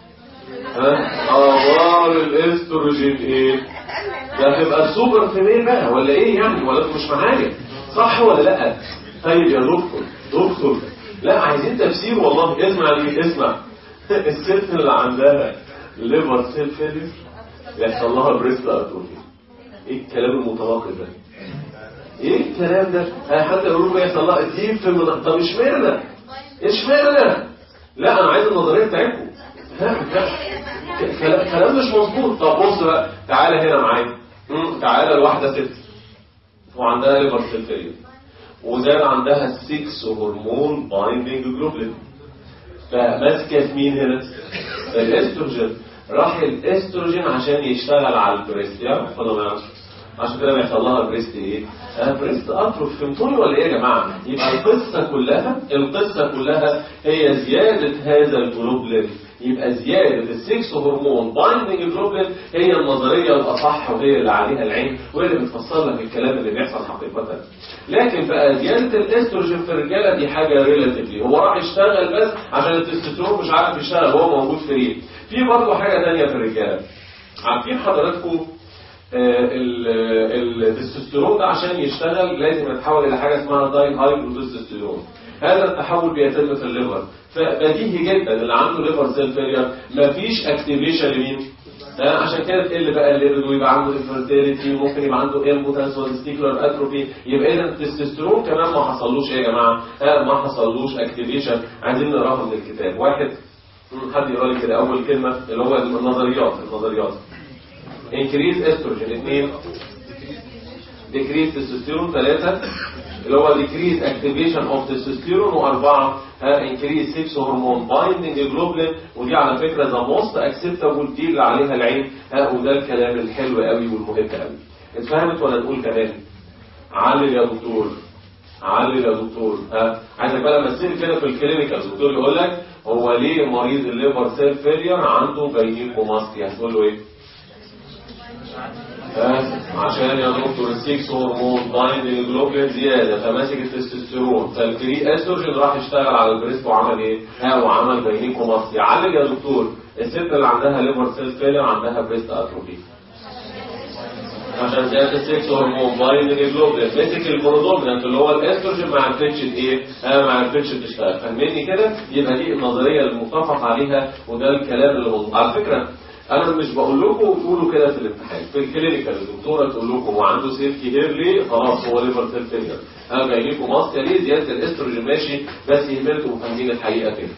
ها اخبار الاستروجين ايه ده هتبقى السوبر فيميل بقى ولا ايه يعني ولا انتوا مش معايا صح ولا لا طيب يا دكتور دكتور لا عايزين تفسير والله اسمع لي اسمع الست اللي عندها ليفر سيل فيلير يحصل لها بريست اتروفي ايه الكلام المتناقض ده ايه الكلام ده ها حتى يقولوا لي يحصل لها دي في المناقض طب اشمعنى اشمعنى لا انا عايز النظريه بتاعتكم ها ك- كلام كلام مش مظبوط طب بص بقى تعالى هنا معايا مم، تعالى الواحده ست وعندها ليفر سيل فيلير وزاد عندها السكس هرمون بايندنج جلوبلين فماسكه في مين هنا الاستروجين راح الاستروجين عشان يشتغل على البريست يعرف ولا ما يعرفش عشان كده بيحصل لها بريست ايه آه بريست اتروف فهمتوني ولا ايه يا جماعه يبقى القصه كلها القصه كلها هي زياده هذا الجلوبلين يبقى زياده السكس هرمون بايندنج الجلوبلين هي النظريه الاصح وهي اللي عليها العين وهي اللي بتفسر لك الكلام اللي بيحصل حقيقه لكن بقى زياده الاستروجين في الرجاله دي حاجه ريلاتيفلي هو راح يشتغل بس عشان التستوستيرون مش عارف يشتغل هو موجود فري في برضه حاجه ثانيه في الرجاله عارفين حضراتكم آه، ال- التستوستيرون ده عشان يشتغل لازم يتحول الى حاجه اسمها داي هايدروتستوستيرون هذا التحول بيتم في الليفر فبديهي جدا اللي عنده ليفر سيل فيلير مفيش اكتيفيشن لمين آه، عشان كده تقل بقى الليفل ويبقى عنده انفيرتيليتي وممكن يبقى عنده امبوتنس وتستيكولار اتروفي يبقى اذا التستوستيرون كمان ما حصلوش ايه يا جماعه آه، ما حصلوش اكتيفيشن عايزين نقراها من الكتاب واحد مم، حد يقرا لي كده اول كلمه اللي هو النظريات النظريات increase estrogen اثنين decrease testosterone ثلاثة اللي هو decrease activation of testosterone وأربعة ها increase sex hormone binding globulin ودي على فكرة the most acceptable دي اللي عليها العين ها وده الكلام الحلو قوي والمهم قوي اتفهمت ولا نقول كمان علل يا دكتور علل يا دكتور ها عايزك بقى لما تسيب كده في الكلينيكال الدكتور يقول لك هو ليه مريض الليفر سيل فيلير عنده جايين كوماستي هتقول له ايه ها عشان يا دكتور السكس هرمون بايند الجلوبين زياده فماسك التستوستيرون فالفري استروجين راح يشتغل على البريست وعمل ايه؟ ها وعمل بينيكوماس يعالج يا دكتور الست اللي عندها ليفر سيل فيلر عندها بريست اتروفي عشان زياده السكس هرمون بايند الجلوبين مسك البرودومينانت اللي هو الاستروجين ما عرفتش ايه؟ ها ما عرفتش تشتغل فاهمني كده؟ يبقى دي النظريه المتفق عليها وده الكلام اللي مظبوط على فكره انا مش بقول لكم تقولوا كده في الامتحان في الكلينيكال الدكتوره تقول لكم هو عنده سيف كبير ليه خلاص هو ليفر سيل فيلر انا جاي لكم ماسكه ليه زياده الاستروجين ماشي بس يهملكم فاهمين الحقيقه كده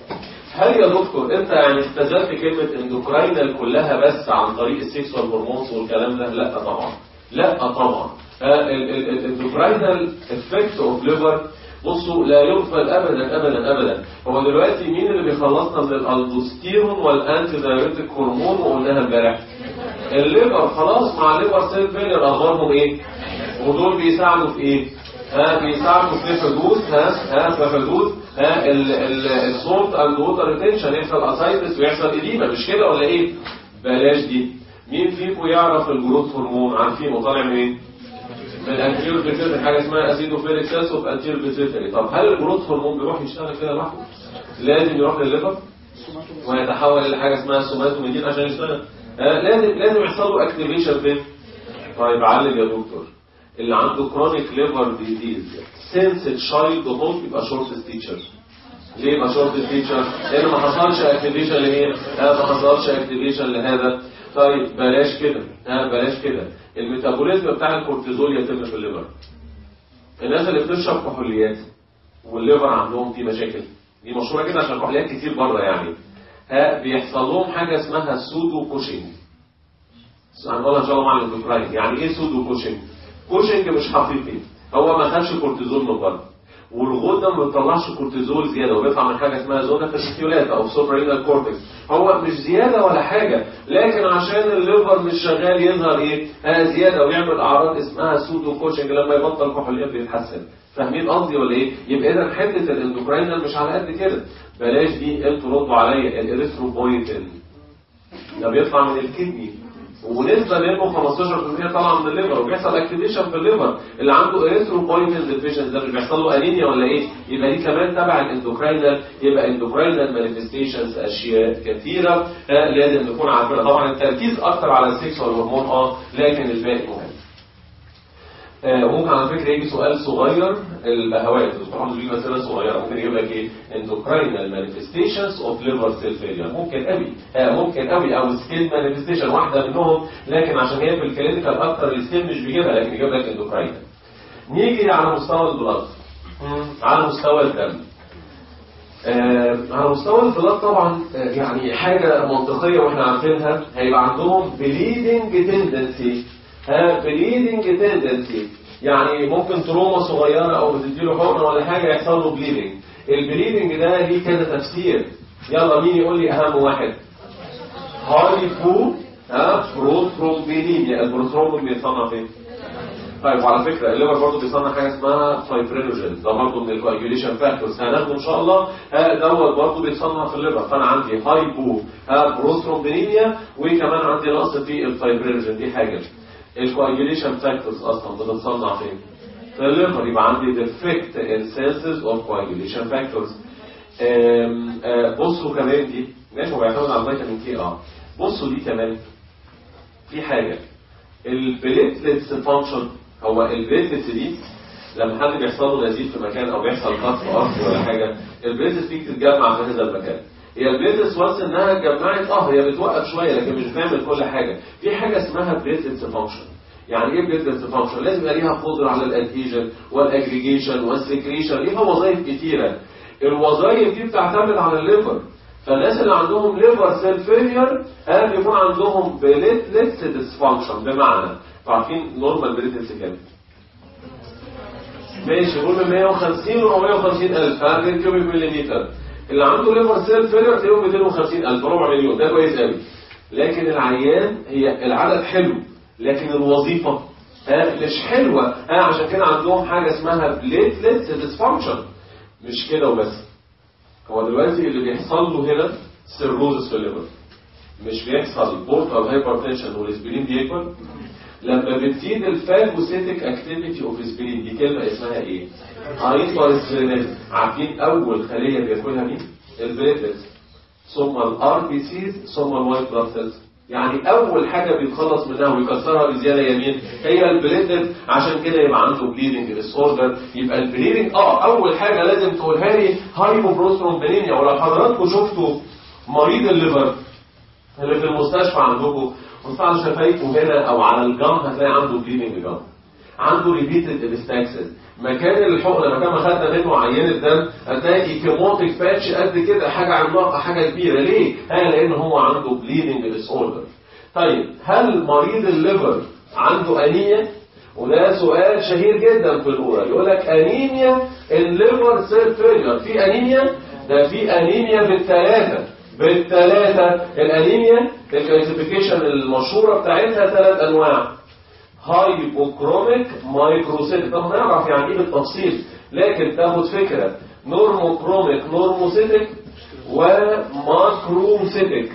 هل يا دكتور انت يعني استزدت كلمه اندوكراينال كلها بس عن طريق السكسوال هرمونز والكلام ده لا طبعا لا طبعا الاندوكراينال افكت اوف ليفر بصوا لا يغفل ابدا ابدا ابدا هو دلوقتي مين اللي بيخلصنا من الالدوستيرون والانتي دايوريتيك هرمون وقلناها امبارح الليفر خلاص مع الليفر سيل فيلر اخبارهم ايه ودول بيساعدوا في ايه ها بيساعدوا في حدوث ها ها في حدوث ها الصوت اند ووتر ريتنشن يحصل اسايتس ويحصل اديمه مش كده ولا ايه بلاش دي مين فيكم يعرف الجروث هرمون عارفينه طالع منين من الانتيريور بيتيتري حاجه اسمها اسيدوفيليك سيلز اوف انتيريور بيتيتري طب هل الجروث هرمون بيروح يشتغل كده لوحده لازم يروح للليفر ويتحول الى حاجه اسمها سوماتوميدين عشان يشتغل آه لازم لازم يحصل له اكتيفيشن فين طيب علم يا دكتور اللي عنده كرونيك ليفر ديزيز سينس تشايلد هولد يبقى شورت ستيتشر ليه يبقى شورت ستيتشر لان ما حصلش اكتيفيشن لايه آه ما حصلش اكتيفيشن لهذا طيب بلاش كده ها بلاش كده الميتابوليزم بتاع الكورتيزول يتم في الليفر الناس اللي بتشرب كحوليات والليفر عندهم فيه مشاكل دي مشهوره كده عشان كحوليات كتير بره يعني ها بيحصل لهم حاجه اسمها سودو كوشنج هنقولها ان شاء الله مع الاندوكراين يعني ايه سودو كوشنج كوشنج مش حقيقي هو ما خدش كورتيزول من بره والغده ما بتطلعش كورتيزول زياده وبيطلع من حاجه اسمها زونا فاسيكيولات او سوبرينال كورتكس هو مش زياده ولا حاجه لكن عشان الليفر مش شغال يظهر ايه آه زياده ويعمل اعراض اسمها سودو كوشنج لما يبطل كحوليات بيتحسن فاهمين قصدي ولا ايه يبقى اذا حته الاندوكراينال مش على قد كده بلاش دي انتوا ردوا عليا الاريثروبويتين ده بيطلع من الكدني ونسبة منه 15% طالعة من الليفر وبيحصل اكتيفيشن في الليفر اللي عنده اريثروبويتين ديفيشن ده مش بيحصل له انيميا ولا ايه يبقى دي كمان تبع الاندوكراينال يبقى اندوكراينال مانيفستيشنز اشياء كثيرة آه لازم نكون عارفينها طبعا التركيز اكتر على السكسوال هرمون اه لكن الباقي مهم آه ممكن على فكره يجي سؤال صغير البهوات طبعا دي مساله صغيره ممكن يجيب لك ايه اندوكراينال مانيفستيشنز اوف ليفر سيل فيلير ممكن قوي آه ممكن قوي او سكين مانيفستيشن واحده منهم لكن عشان هي في الكلينيكال اكتر السكين مش بيجيبها لكن يجيب لك اندوكراينال نيجي على مستوى البلاد على مستوى الدم آه على مستوى البلاد طبعا آه يعني حاجه منطقيه واحنا عارفينها هيبقى عندهم بليدنج تندنسي بليدنج تندنسي يعني ممكن تروما صغيرة او بتديله حقنة ولا حاجة يحصل له بليدنج البليدنج ده ليه كذا تفسير يلا مين يقول لي اهم واحد هايبو ها بروثرومبينيميا البروثرومبين بيتصنع فين طيب وعلى فكرة الليفر برضه بيصنع حاجة اسمها فايبرينوجين ده برضه من الكواجيوليشن فاكتورز هناخده ان شاء الله دوت برضه بيتصنع في الليفر فانا عندي هايبو بروثرومبينيميا وكمان عندي نقص في الفايبرينوجين دي حاجة الكواجيوليشن فاكتورز اصلا بتتصنع فين في الليفر يبقى عندي defect in senses of coagulation factors آم آم بصوا كمان دي ماشي هو بيعتمد على الفيتامين كي اه بصوا دي كمان في حاجه البليتلتس فانكشن هو البليتلتس دي لما حد بيحصل له نزيف في مكان او بيحصل قطع ارض ولا حاجه البليتلتس دي بتتجمع في هذا المكان هي البليتلتس وانس انها اتجمعت اه هي بتوقف شويه لكن مش بتعمل كل حاجه في حاجه اسمها بليتلتس فانكشن يعني ايه بليتلتس فانكشن لازم يبقى ليها قدره على الادهيجن والاجريجيشن والسكريشن ليها وظائف كتيره الوظائف دي بتعتمد على الليفر فالناس اللي عندهم ليفر سيل فيلير قال بيكون عندهم بليتلتس ديسفانكشن بمعنى عارفين نورمال بليتلتس كام ماشي قول من 150 و 150 الف ها كيوبيك مليمتر اللي عنده ليفر سيل فيلير تلاقيهم 250 الف ربع مليون ده كويس قوي لكن العيان هي العدد حلو لكن الوظيفه ها مش حلوه ها عشان كده عندهم حاجه اسمها بليتلتس ديسفانكشن مش كده وبس هو دلوقتي اللي بيحصل له هنا سيروزس في الليفر مش بيحصل بورتال هايبرتنشن والاسبرين بياكل لما بتزيد الفاجوسيتك اكتيفيتي اوف اسبرين دي كلمه اسمها ايه؟ هايبرسبرينيزم عارفين اول خليه بياكلها مين؟ البليتلتس ثم الار بي سيز ثم الوايت بلاد سيلز يعني اول حاجه بيتخلص منها ويكسرها بزياده يمين هي البليتلت عشان كده يبقى عنده بليدنج ديس اوردر يبقى البليدنج اه اول حاجه لازم تقولها لي هايبوبروسترومبينيا ولو حضراتكم شفتوا مريض الليفر اللي في المستشفى عندكم بص على شفايفه هنا او على الجم هتلاقي عنده بليدنج جم عنده ريبيتد ابستاكسس مكان الحقنه مكان ما خدنا منه عينه دم هتلاقي كيموتيك باتش قد كده حاجه عملاقه حاجه كبيره ليه؟ هي لان هو عنده بليدنج ديس اوردر طيب هل مريض الليفر عنده انيميا؟ وده سؤال شهير جدا في الاورال يقول لك انيميا الليفر سيل فيلير في انيميا ده في انيميا بالثلاثه بالثلاثه الانيميا الكلاسيفيكيشن المشهوره بتاعتها ثلاث انواع هايبوكروميك مايكروسيتك طب نعرف يعني ايه بالتفصيل لكن تاخد فكره نورموكروميك نورموسيتك وماكروسيتك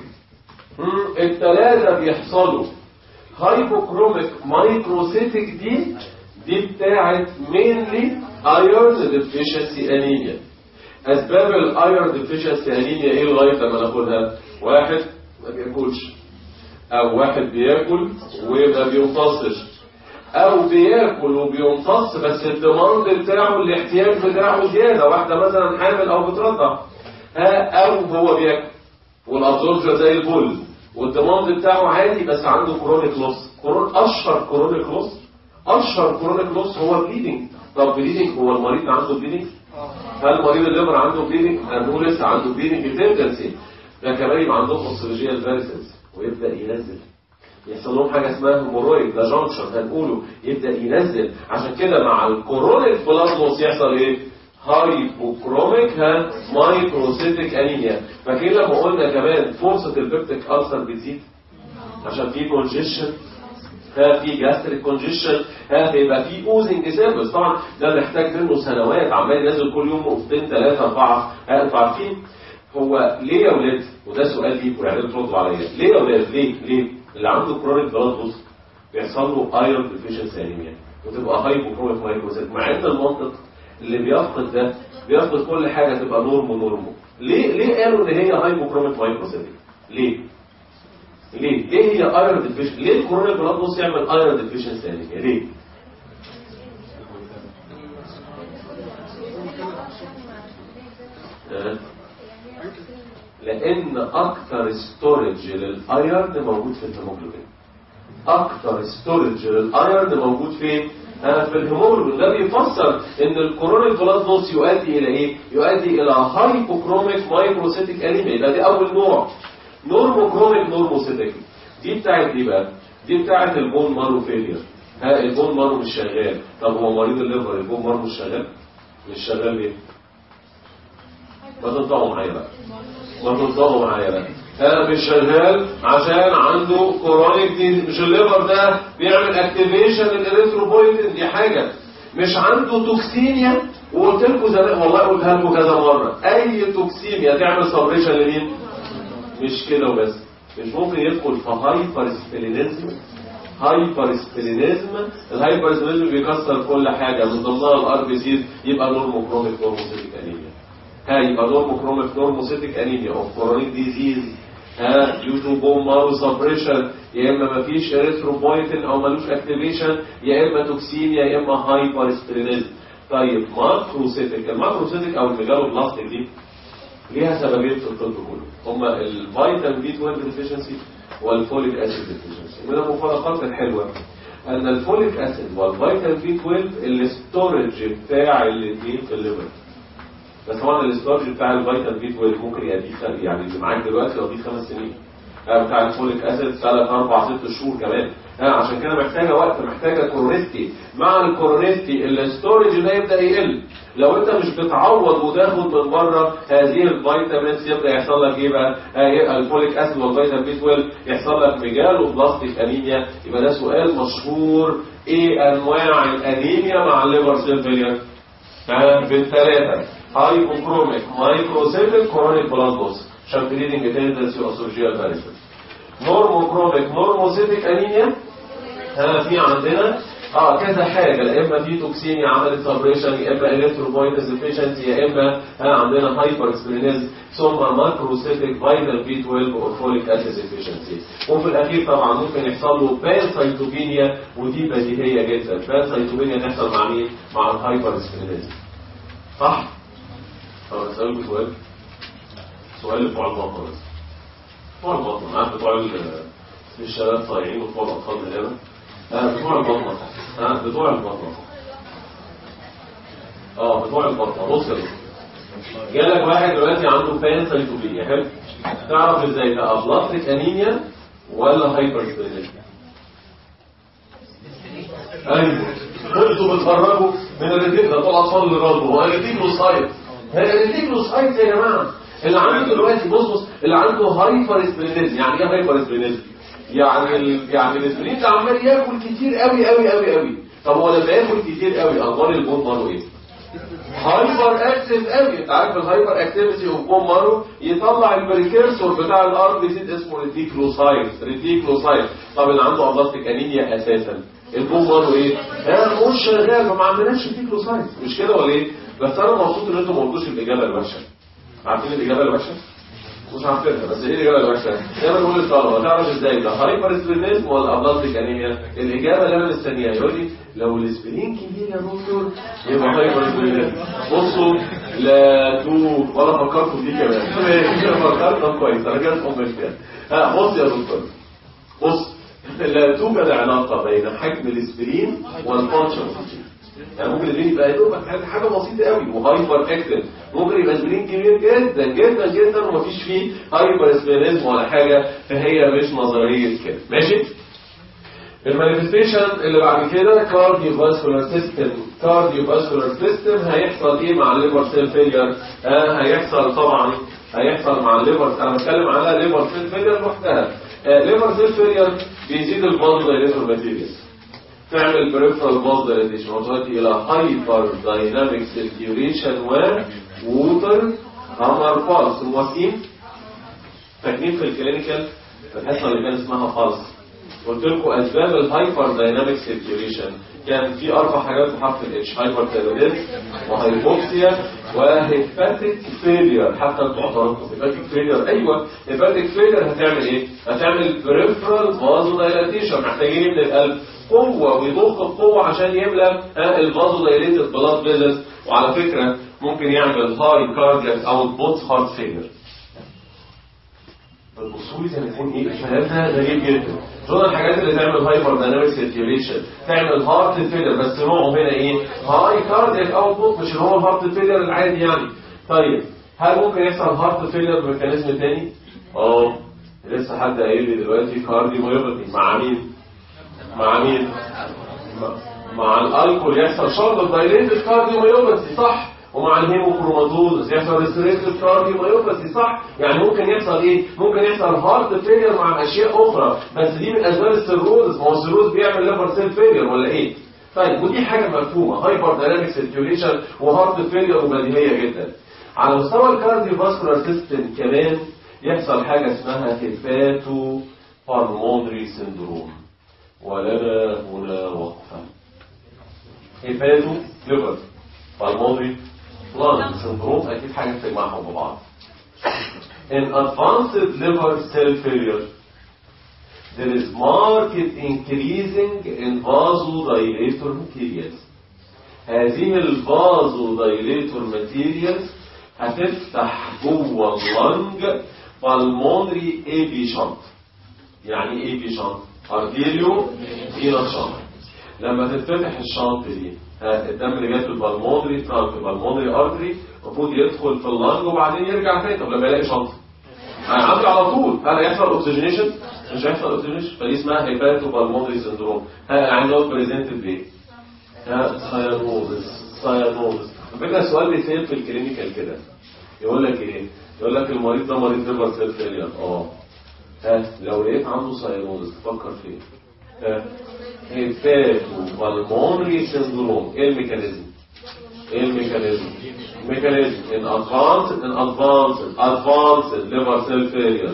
الثلاثه بيحصلوا هايبوكروميك مايكروسيتك دي دي بتاعت مينلي ايرون ديفيشنسي انيميا اسباب الايرون ديفيشنسي انيميا ايه لغايه لما ناخدها واحد ما بياكلش او واحد بياكل ويبقى بيمتصش او بياكل وبيمتص بس الديماند بتاعه الاحتياج بتاعه زياده واحده مثلا حامل او بترضع ها او هو بياكل والابزوربشن زي الفل والديماند بتاعه عادي بس عنده كرونيك لوس كرون اشهر كرونيك لوس اشهر كرونيك لوس هو بليدنج طب بليدنج هو المريض عنده بليدنج هل مريض الليفر عنده بليدنج هنقول لسه عنده بليدنج تندنسي ده كمان يبقى عندهم اوستروجيال فيرسز ويبدا ينزل يحصل لهم حاجه اسمها هيمورويد ده جانكشن هنقوله يبدا ينزل عشان كده مع الكورونيك بلازموس يحصل ايه هايبوكروميك ها مايكروسيتك انيميا فاكرين لما قلنا كمان فرصه البيبتيك ألسر بتزيد عشان في كونجيشن ها في جاستريك كونجيشن ها بيبقى في اوزنج سيرفيس طبعا ده محتاج منه سنوات عمال ينزل كل يوم نقطتين ثلاثه اربعه ها انتوا عارفين هو ليه يا ولاد وده سؤال ليكم يعني تردوا عليا ليه يا ولاد ليه ليه اللي عنده كرونيك بلاد لوس بيحصل له ايرون ديفيشنسي انيميا وتبقى هايبوكروميك مايكروسيت مع ان المنطق اللي بيفقد ده بيفقد كل حاجه تبقى نورمو نورمو ليه ليه قالوا ان هي هايبوكروميك مايكروسيت ليه ليه ليه هي ايرون ديفيشن ليه الكرونيك بلاد لوس يعمل ايرون ديفيشنسي انيميا ليه آه. لان اكتر ستورج للايرن موجود في الهيموجلوبين اكتر ستورج للايرن موجود فين آه في الهيموجلوبين ده بيفسر ان الكورونيك بلاد لوس يؤدي الى ايه يؤدي الى هايبوكروميك مايكروسيتيك انيميا يبقى دي اول نوع نورموكروميك نورموسيتيك دي بتاعت ايه بقى دي بتاعت البون مارو فيلير ها البون مارو مش شغال طب هو مريض الليفر البون مارو مش شغال مش شغال ليه ما تنطقوا معايا بقى ما تنطقوا معايا بقى انا مش شغال عشان عنده كورونيك دي مش الليفر ده بيعمل اكتيفيشن للاريثروبويتين دي حاجه مش عنده توكسيميا وقلت لكم زمان والله قلتها لكم كذا مره اي توكسيميا تعمل سبريشن لمين مش كده وبس مش ممكن يدخل في هايبر ستيلينيزم هايبر ستيلينيزم الهايبر ستيلينيزم بيكسر كل حاجه من ضمنها الار بي سيز يبقى نورموكروميك نورموسيتيك انيميا ها يبقى نورموكروميك نورموسيتيك انيميا اوف كورونيك ديزيز ها ديو تو بون مارو سبريشن يا اما مفيش اريثروبويتين او ملوش اكتيفيشن يا اما توكسيميا يا اما هايبر ستيلينيزم طيب ماكروسيتيك الماكروسيتيك او الميجالو بلاستيك دي ليها سببين في الطب كله هما الفيتامين بي 12 ديفيشنسي والفوليك اسيد ديفيشنسي من المفارقات الحلوه ان الفوليك اسيد والفيتامين بي 12 الاستورج بتاع الاثنين في الليفر بس طبعا الاستورج بتاع الفيتامين بي 12 ممكن يديك يعني اللي معاك دلوقتي يديك خمس سنين بتاع الفوليك اسيد ثلاث اربع ست شهور كمان ها عشان كده محتاجه وقت محتاجه كورونيستي مع الكورونيستي الاستورج ده يبدا يقل لو انت مش بتعوض وتاخد من بره هذه الفيتامينز يبدا يحصل لك ايه بقى آه الفوليك اسيد والفيتامين بي 12 يحصل لك ميجالو بلاستيك انيميا يبقى ده سؤال مشهور ايه انواع الانيميا مع الليفر سيل فيلير بالثلاثه هايبوكروميك مايكروسيفيك كورونيك بلاد لوس عشان بليدنج تندنسي واسوجيال فاريسز نورموكروميك نورموسيتيك انيميا ها في عندنا اه كذا حاجه يا اما في توكسيميا عملت سبريشن يا اما الكتروبويتس ديفيشنسي يا اما ها عندنا هايبر سبرينيز ثم ماكروسيتيك فيتال بي 12 اور فوليك اسيد ديفيشنسي وفي الاخير طبعا ممكن يحصل له بان سايتوبينيا ودي بديهيه جدا بان سايتوبينيا تحصل مع مين؟ مع الهايبر سبرينيز صح؟ طب اسالكم سؤال سؤال بتوع البطن بس بتوع البطن عارف بتوع ال- الشباب صايعين وبتوع الاطفال من هنا اه بتوع البطنة ها بتوع البطنة اه بتوع البطنة بص يا دكتور. جالك واحد دلوقتي عنده فان سيتوبينيا حلو تعرف ازاي ده ابلاستيك انيميا ولا هايبر ايوه كنتوا بتخرجوا من الريتيك ده طول اطفال اللي راسه هو الريتيكلوسايت هي الريتيكلوسايت يا جماعه اللي عنده دلوقتي بص بص اللي عنده هايبر اسبرينيزم يعني ايه هايبر اسبرينيزم يعني ال... يعني الاسبرين ده عمال ياكل كتير قوي قوي قوي قوي طب هو لما ياكل كتير قوي اخبار البون مارو ايه هايبر اكتيف قوي انت عارف الهايبر اكتيفيتي اوف بون مارو يطلع البريكيرسور بتاع الار بي سي اسمه ريتيكلوسايت ريتيكلوسايت طب اللي عنده ابلاستيك انيميا اساسا البون مارو ايه اه مش شغال فما عندناش ريتيكلوسايت مش كده ولا ايه بس انا مبسوط ان انتوا ما قلتوش الاجابه الوحشه عارفين الاجابه الوحشه مش عارفينها بس ايه الاجابه الوحشه دايما بقول للطلبه تعرف ازاي ده هايبر اسبرينيزم ولا ابلاستيك انيميا الاجابه اللي انا مستنيها يقول لي لو الاسبرين كبير يا دكتور يبقى هايبر اسبرينيزم بصوا لا تو ولا فكرتوا فيه كمان فكرت كويس انا جاي اطمن فيها ها بص يا دكتور بص لا توجد علاقه بين حجم الاسبرين والفانكشن يعني ممكن الاسبرين يبقى يا دوبك حاجه حاجة بسيطه قوي وهايبر اكتف ممكن يبقى اسبرين كبير جدا جدا جدا ومفيش فيه هايبر اسبرينيزم ولا حاجه فهي مش نظريه كده ماشي المانيفستيشن اللي بعد كده كارديو فاسكولار سيستم كارديو فاسكولار سيستم هيحصل ايه مع الليفر سيل فيلير آه هيحصل طبعا هيحصل مع الليفر انا بتكلم على ليفر سيل فيلير لوحدها ليفر سيل فيلير بيزيد البلد دايليتور ماتيريال تعمل بريفرال باز دايليتيشن وتؤدي الى هايبر دايناميك سيركيوليشن ووتر هامر بالس موافقين فاكرين في الكلينيكال الحصه اللي كان اسمها بالس قلت لكم اسباب الهايبر دايناميك سيركيوليشن كان في اربع حاجات بحرف الاتش هايبر تيروريزم وهايبوكسيا وهيباتيك فيلير حتى انتوا اعترضتوا هيباتيك فيلير ايوه هيباتيك فيلير هتعمل ايه؟ هتعمل بريفرال فازو دايلاتيشن محتاجين من القلب قوة ويضخ بقوة عشان يملى الفازو دايليتد بلاد فيزلز وعلى فكرة ممكن يعمل هاي كاردياك اوت بوت هارت فيلير البصولي زي ما يكون ايه كلامها غريب جدا دول الحاجات اللي تعمل هايبر دايناميك سيركيوليشن تعمل هارت فيلر بس نوعه هنا ايه هاي كاردياك اوت بوت مش اللي هو الهارت فيلر العادي يعني طيب هل ممكن يحصل هارت فيلر بميكانيزم تاني اه لسه حد قايل لي دلوقتي كارديو مايوباثي مع مين مع مين مع الالكول يحصل شرط دايليتد كارديو مايوباثي صح ومع الهيموكروماتوز يحصل ريستريكتيف كارديو مايوباثي صح يعني ممكن يحصل ايه ممكن يحصل هارت فيلير مع اشياء اخرى بس دي من اسباب السيروز ما هو السيروز بيعمل ليفر سيل فيلير ولا ايه طيب ودي حاجه مفهومه هايبر دايناميك سيركيوليشن وهارت فيلير وبديهيه جدا على مستوى الكارديو فاسكولار سيستم كمان يحصل حاجه اسمها هيباتو بالمونري سندروم ولنا هنا وقفه هيباتو ليفر بالمونري lung syndrome أكيد حاجة تجمعهم ببعض. In advanced liver cell failure, there is marked increasing in vasodilator materials. هذه الفازودايليتور ماتيريالز هتفتح جوه اللنج بالمونري اي بي شنط يعني ايه بي شنط ارتيريو فينا شنط لما تتفتح الشنط دي الدم اللي جاي في البلمونري ترانك البلمونري ارتري المفروض يدخل في اللنج وبعدين يرجع تاني طب لما يلاقي شنطه هيعدي على طول هل هيحصل اوكسجينيشن مش هيحصل اوكسجينيشن فدي اسمها هيباتو بالمونري سندروم ها عند دوت بريزنتد بايه ها سايانوزس سايانوزس فكرة السؤال بيتسال في الكلينيكال كده يقول لك ايه يقول لك المريض ده مريض ليفر سيل فيلير اه ها لو لقيت عنده سايانوزس تفكر في ايه ها هيباتو بالمونري سندروم ايه الميكانيزم ايه الميكانيزم الميكانيزم in advanced in advanced advanced liver cell failure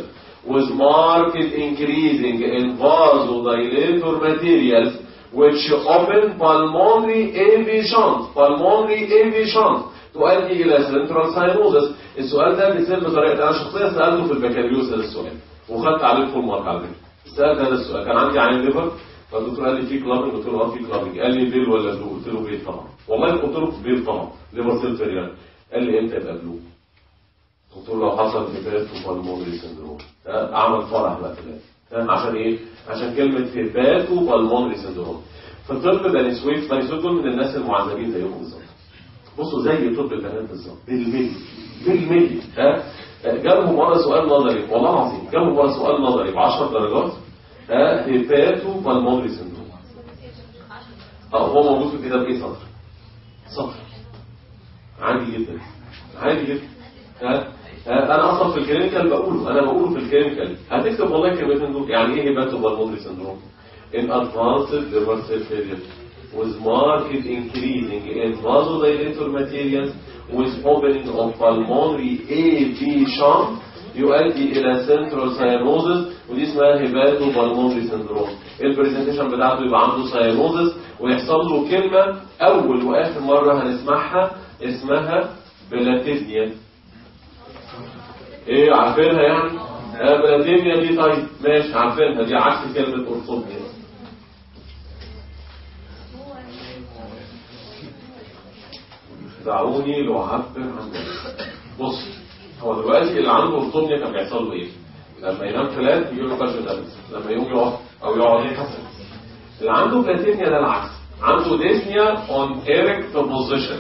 with marked increasing in vasodilator materials which open pulmonary AV shunt pulmonary AV shunt تؤدي الى central cyanosis السؤال ده بيصير بطريقه انا شخصيا سالته في البكالوريوس هذا السؤال وخدت عليه فول مارك على فكره سالت هذا السؤال كان عندي عين ليفر فالدكتور قال لي في كلابنج قلت له اه في كلابنج قال لي بيل ولا بلو قلت له بيل طبعا والله قلت له بيل طبعا ليفر سيل فيريان قال لي امتى يبقى بلو قلت له لو حصل هيبات وبالمونري سندروم ها، عمل فرح بقى في الآخر. ها، عشان ايه عشان كلمه هيبات وبالمونري سندروم في طب بني سويف بني سويف دول من الناس المعذبين زيهم بالظبط بصوا زي طب البنات بالظبط بالملي بالملي ها جابهم مره سؤال نظري والله العظيم جابهم مره سؤال نظري ب 10 درجات ها هيباتو بالمونري سندروم اه هو موجود في الكتاب ايه سطر سطر عادي جدا عادي جدا ها ها، انا اصلا في الكلينيكال بقوله انا بقوله في الكلينيكال هتكتب والله الكلمتين دول يعني ايه هيباتو بالمونري سندروم in advanced liver cell failure with marked increasing in vasodilator materials with opening of pulmonary AV shunt يؤدي الى central cyanosis ودي اسمها هيباتو بالمونري سندروم البرزنتيشن بتاعته يبقى عنده cyanosis ويحصل له كلمه اول واخر مره هنسمعها اسمها بلاتيزيا ايه عارفينها يعني آه بلاتيزيا دي طيب ماشي عارفينها دي عكس كلمه اورثوبيا دعوني لأعبر عن ذلك بص هو دلوقتي اللي عنده اورثوبيا كان بيحصل له ايه؟ لما ينام فلات يجي له كشف نفس لما يقوم يقف او يقعد يحسن اللي عنده بلاتينيا ده العكس عنده ديسنيا on erect position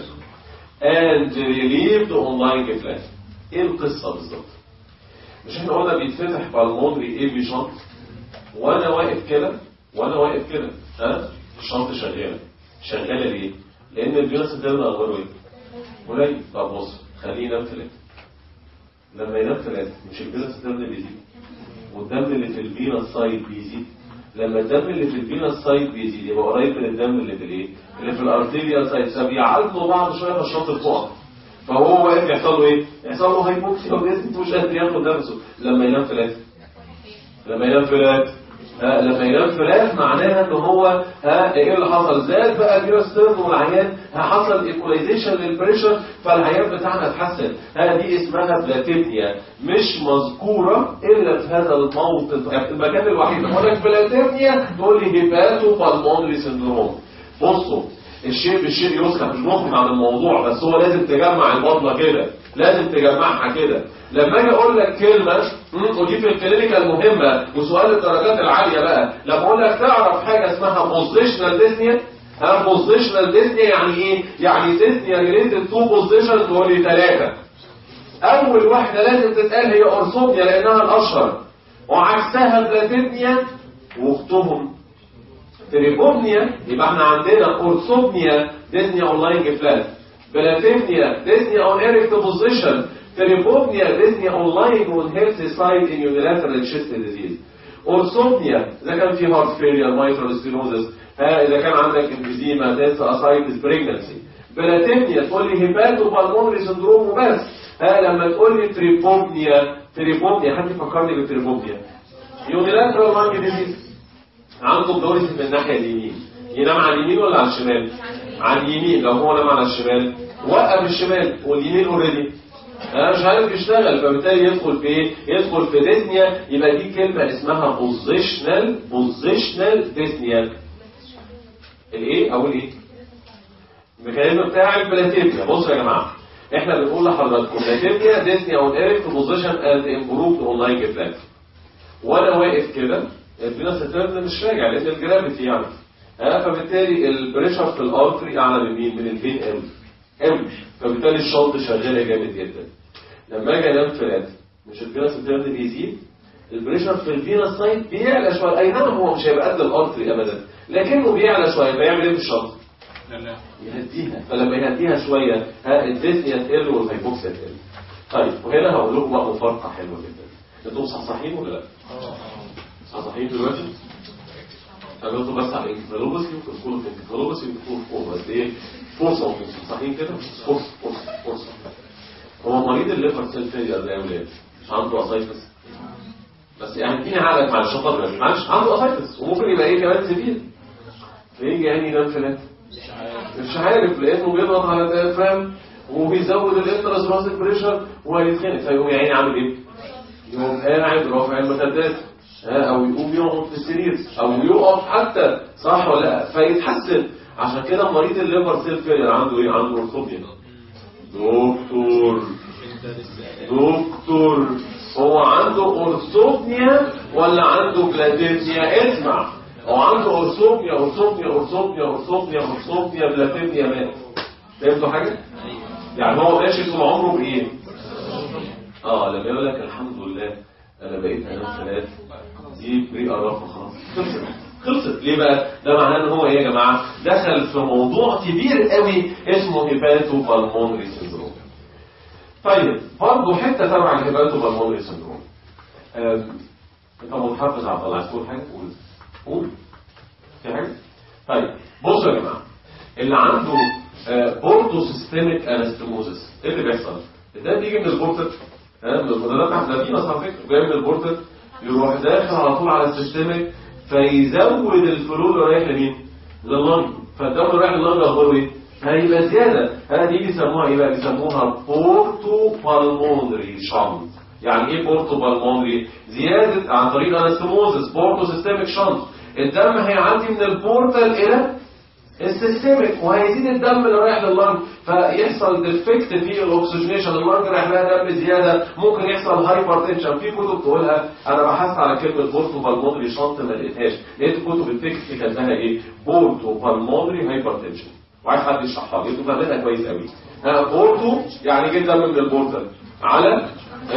and relieved on lying flat ايه القصه بالظبط؟ مش احنا قلنا بيتفتح بالمونري ايه بشنط وانا واقف كده وانا واقف كده ها الشنط شغاله شغاله ليه؟ لان الفيروس ده اخباره ايه؟ قليل طب بص خليه ينام ثلاثه لما ينام ثلاثه مش الفيروس ده بيزيد والدم اللي في الفينا سايد بيزيد لما الدم اللي في الفينا سايد بيزيد يبقى قريب من الدم اللي في الايه؟ اللي في الارتيريال سايد فبيعالجوا بعض شويه فالشنط تقع فهو واقف يحصل له ايه؟ يحصل له هايبوكسيا وجسمه مش قادر ياخد نفسه لما ينام ثلاثه لما ينام فلات ها لما ينام فلات معناها ان هو ها ايه اللي حصل زاد بقى اليوسترن والعيان ها حصل ايكولايزيشن للبريشر فالعيان بتاعنا اتحسن ها دي اسمها بلاتينيا مش مذكوره الا في هذا الموطن يعني المكان الوحيد لما اقول لك بلاتينيا تقول لي هيباتو بالمونري سندروم بصوا الشيء بالشيء يسخن مش مخرج عن الموضوع بس هو لازم تجمع البطنه كده لازم تجمعها كده لما اجي اقول لك كلمه مم، ودي في الكلينيكال مهمه وسؤال الدرجات العاليه بقى لما اقول لك تعرف حاجه اسمها بوزيشنال ديسنيا ها بوزيشنال ديسنيا يعني ايه يعني ديسنيا ريليتد تو بوزيشن تقول لي ثلاثه اول واحده لازم تتقال هي اورثوبيا لانها الاشهر وعكسها بلاتينيا واختهم تريبوبنيا يبقى احنا عندنا اورثوبنيا ديسنيا اونلاين فلات بلاتينيا ديسنيا اون ايريكت بوزيشن تريبوبنيا ديسنيا اونلاين اون هيلث سايد ان يونيلاترال تشيست ديزيز اورثوبنيا اذا كان في هارت فيلير مايترال ستينوزس ها اذا كان عندك انفيزيما تنس اسايتس بريجنسي بلاتينيا تقول لي هيباتو بالمونري سندروم وبس ها لما تقول لي تريبوبنيا تريبوبنيا حد فكرني بالتريبوبنيا يونيلاترال لانج ديزيز عنده بلوريس من الناحيه اليمين ينام على اليمين ولا على الشمال على اليمين لو هو نام على الشمال وقف الشمال واليمين اوريدي انا مش عارف يشتغل فبالتالي يدخل في ايه يدخل في ديسنيا يبقى دي كلمه اسمها بوزيشنال بوزيشنال ديسنيا الايه او الايه الميكانيزم بتاع البلاتيبيا بصوا يا جماعه احنا بنقول لحضراتكم بلاتيبيا ديسنيا اون ايريك بوزيشن اند امبروفد اون لاين بلات وانا واقف كده الفينوس ستيرن مش راجع لان الجرافيتي يعني ها فبالتالي البريشر في الارتري اعلى من مين من الفين قوي قوي فبالتالي الشنط شغاله جامد جدا لما اجي انام فلات مش الفينوس ستيرن بيزيد البريشر في الفينوس سايد بيعلى شويه اي نعم هو مش هيبقى قد الارتري ابدا لكنه بيعلى شويه فيعمل ايه في الشنط يهديها فلما يهديها شويه ها الديسنيا تقل والهيبوكسيا تقل طيب وهنا هقول لكم بقى مفارقه حلوه جدا انتم صحصحين ولا لا؟ صحيح دلوقتي قالوا بس على الانكفالوباسي وكنترول في الانكفالوباسي وكنترول فوق بس ايه فرصه وممكن صحيح كده فرصه فرصه فرصه هو مريض الليفر سيل فيلير ده يا ولاد مش عنده اسايتس بس يعني اديني عقلك معلش خاطر بس معلش عنده اسايتس وممكن يبقى ايه كمان سيفير فيجي يعني ينام في الليل مش عارف لانه بيضغط على الديافرام وبيزود الانتراسوراسيك بريشر وهيتخنق فيقوم يا عيني عامل ايه؟ يقوم قاعد رافع المخدات ها، او يقوم يقعد في السرير او يقف حتى صح ولا لا فيتحسن عشان كده مريض الليفر سيل فيلر عنده ايه عنده اورثوبيا دكتور دكتور هو عنده اورثوبيا ولا عنده بلاتينيا اسمع هو عنده اورثوبيا اورثوبيا اورثوبيا اورثوبيا اورثوبيا بلاتينيا مات فهمتوا حاجه يعني هو ماشي طول عمره بايه اه لما يقول لك الحمد لله انا بقيت انام ثلاث دي بري قرفه خلاص خلصت خلصت ليه بقى ده معناه ان هو ايه يا جماعه دخل في موضوع كبير قوي اسمه هيباتو بالمونري سيندروم طيب برضه حته تبع الهيباتو بالمونري سيندروم آم، انت متحفظ عبد الله عايز تقول حاجه قول قول في حاجه طيب بصوا يا جماعه اللي عنده بورتو سيستميك انستموزس ايه اللي بيحصل ده بيجي من البورتر ها من البورتر ده ده فينا على فكره جاي من البورتر يروح داخل على طول على السيستميك فيزود الفلو اللي رايح لمين لللنج فالدم اللي رايح لللنج اخباره ايه هيبقى زياده ها دي بيسموها ايه بقى بيسموها بورتو بالمونري شنط يعني ايه بورتو بالمونري زياده عن طريق انستموزس بورتو سيستميك شنط الدم هيعدي من البورتال الى السيستميك وهيزيد الدم اللي رايح لللنج فيحصل ديفكت في الاكسجينيشن اللنج رايح لها دم زياده ممكن يحصل هايبر تنشن في كتب تقولها انا بحثت على كلمه بورتو بالمونري شنط ما لقيتهاش لقيت كتب التكست كاتباها ايه بورتو بالمونري هايبر تنشن وعايز حد يشرحها لي انتوا فاهمينها كويس قوي ها بورتو يعني جه دم من البورتال على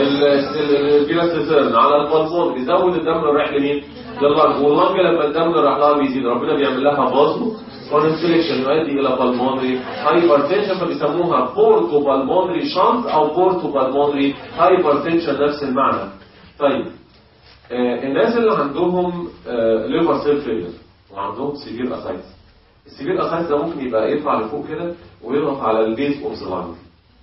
الفيلاستيزيرن على البلمون بيزود الدم اللي رايح لمين؟ لللنج واللنج لما الدم اللي راح لها بيزيد ربنا بيعمل لها بازو كونستريكشن يؤدي الى بالمونري هايبرتنشن فبيسموها بورتو بالمونري شانت او بورتو بالمونري هايبرتنشن نفس المعنى طيب آه الناس اللي عندهم ليفر سيل فيلر وعندهم سيفير اسايتس السيفير اسايتس ده ممكن يبقى يطلع لفوق كده ويضغط على البيز اوف ذا لانج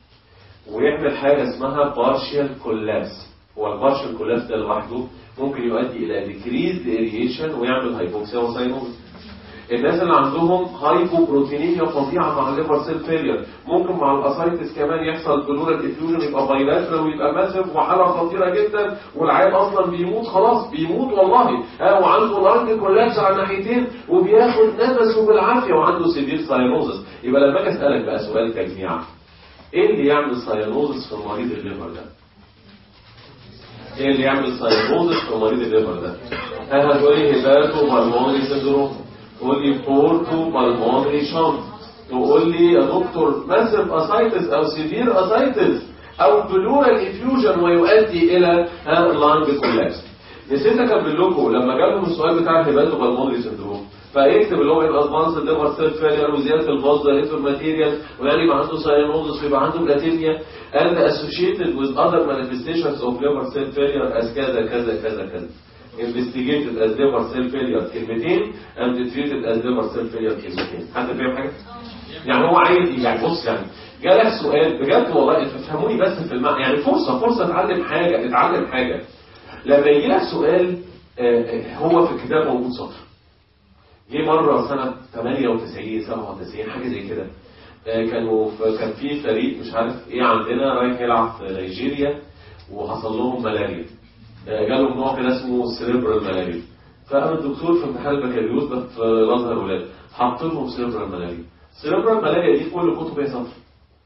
ويعمل حاجه اسمها بارشال كولابس هو البارشال كولابس ده لوحده ممكن يؤدي الى ديكريز اريشن ويعمل هايبوكسيا وساينوز الناس اللي عندهم هايبوبروتينيميا فظيعه مع الليفر سيل فيلير ممكن مع الاسايتس كمان يحصل بلورال افيوجن يبقى بايلاترال ويبقى ماسف وحاله خطيره جدا والعيال اصلا بيموت خلاص بيموت والله ها وعنده لانج كولابس على الناحيتين وبياخد نفسه بالعافيه وعنده سيفير ساينوزس يبقى لما اجي اسالك بقى سؤال تجميع ايه اللي يعمل ساينوزس في مريض الليفر ده؟ ايه اللي يعمل ساينوزس في مريض الليفر ده؟ ها هتقول لي هيباتو بالمونري سندروم تقول لي بورتو بالمونري شنط تقول لي يا دكتور ماسف اسايتس او سيفير اسايتس او بلورال افيوجن ويؤدي الى لانج كولابس نسيت اكمل لكم لما جالهم السؤال بتاع الهيباتو بالمونري سندروم فيكتب اللي هو يبقى ادفانس ليفر سيل فيلير وزياده الفاز دايليتور ماتيريال ويعني يبقى عنده ساينوزس ويبقى عنده بلاتينيا and associated with other manifestations of liver cell failure as كذا كذا كذا كذا investigated as liver cell failure كلمتين and treated as liver cell failure كلمتين حد فاهم حاجه؟ يعني هو عايز إيه؟ يعني بص يعني جالك سؤال بجد والله انتوا تفهموني بس في المعنى يعني فرصه فرصه اتعلم حاجه اتعلم حاجه لما يجي لك سؤال آه، آه، هو في الكتاب موجود سطر جه مره سنه 98 97 حاجه زي كده آه، كانوا في كان في فريق مش عارف ايه عندنا رايح يلعب في نيجيريا وحصل لهم ملاريا آه، جالهم نوع كده اسمه سيريبرال ملاريا فقام الدكتور في امتحان البكالوريوس ده في الازهر الولاد حط لهم سيريبرال ملاريا سيريبرال ملاريا دي في كل الكتب هي سطر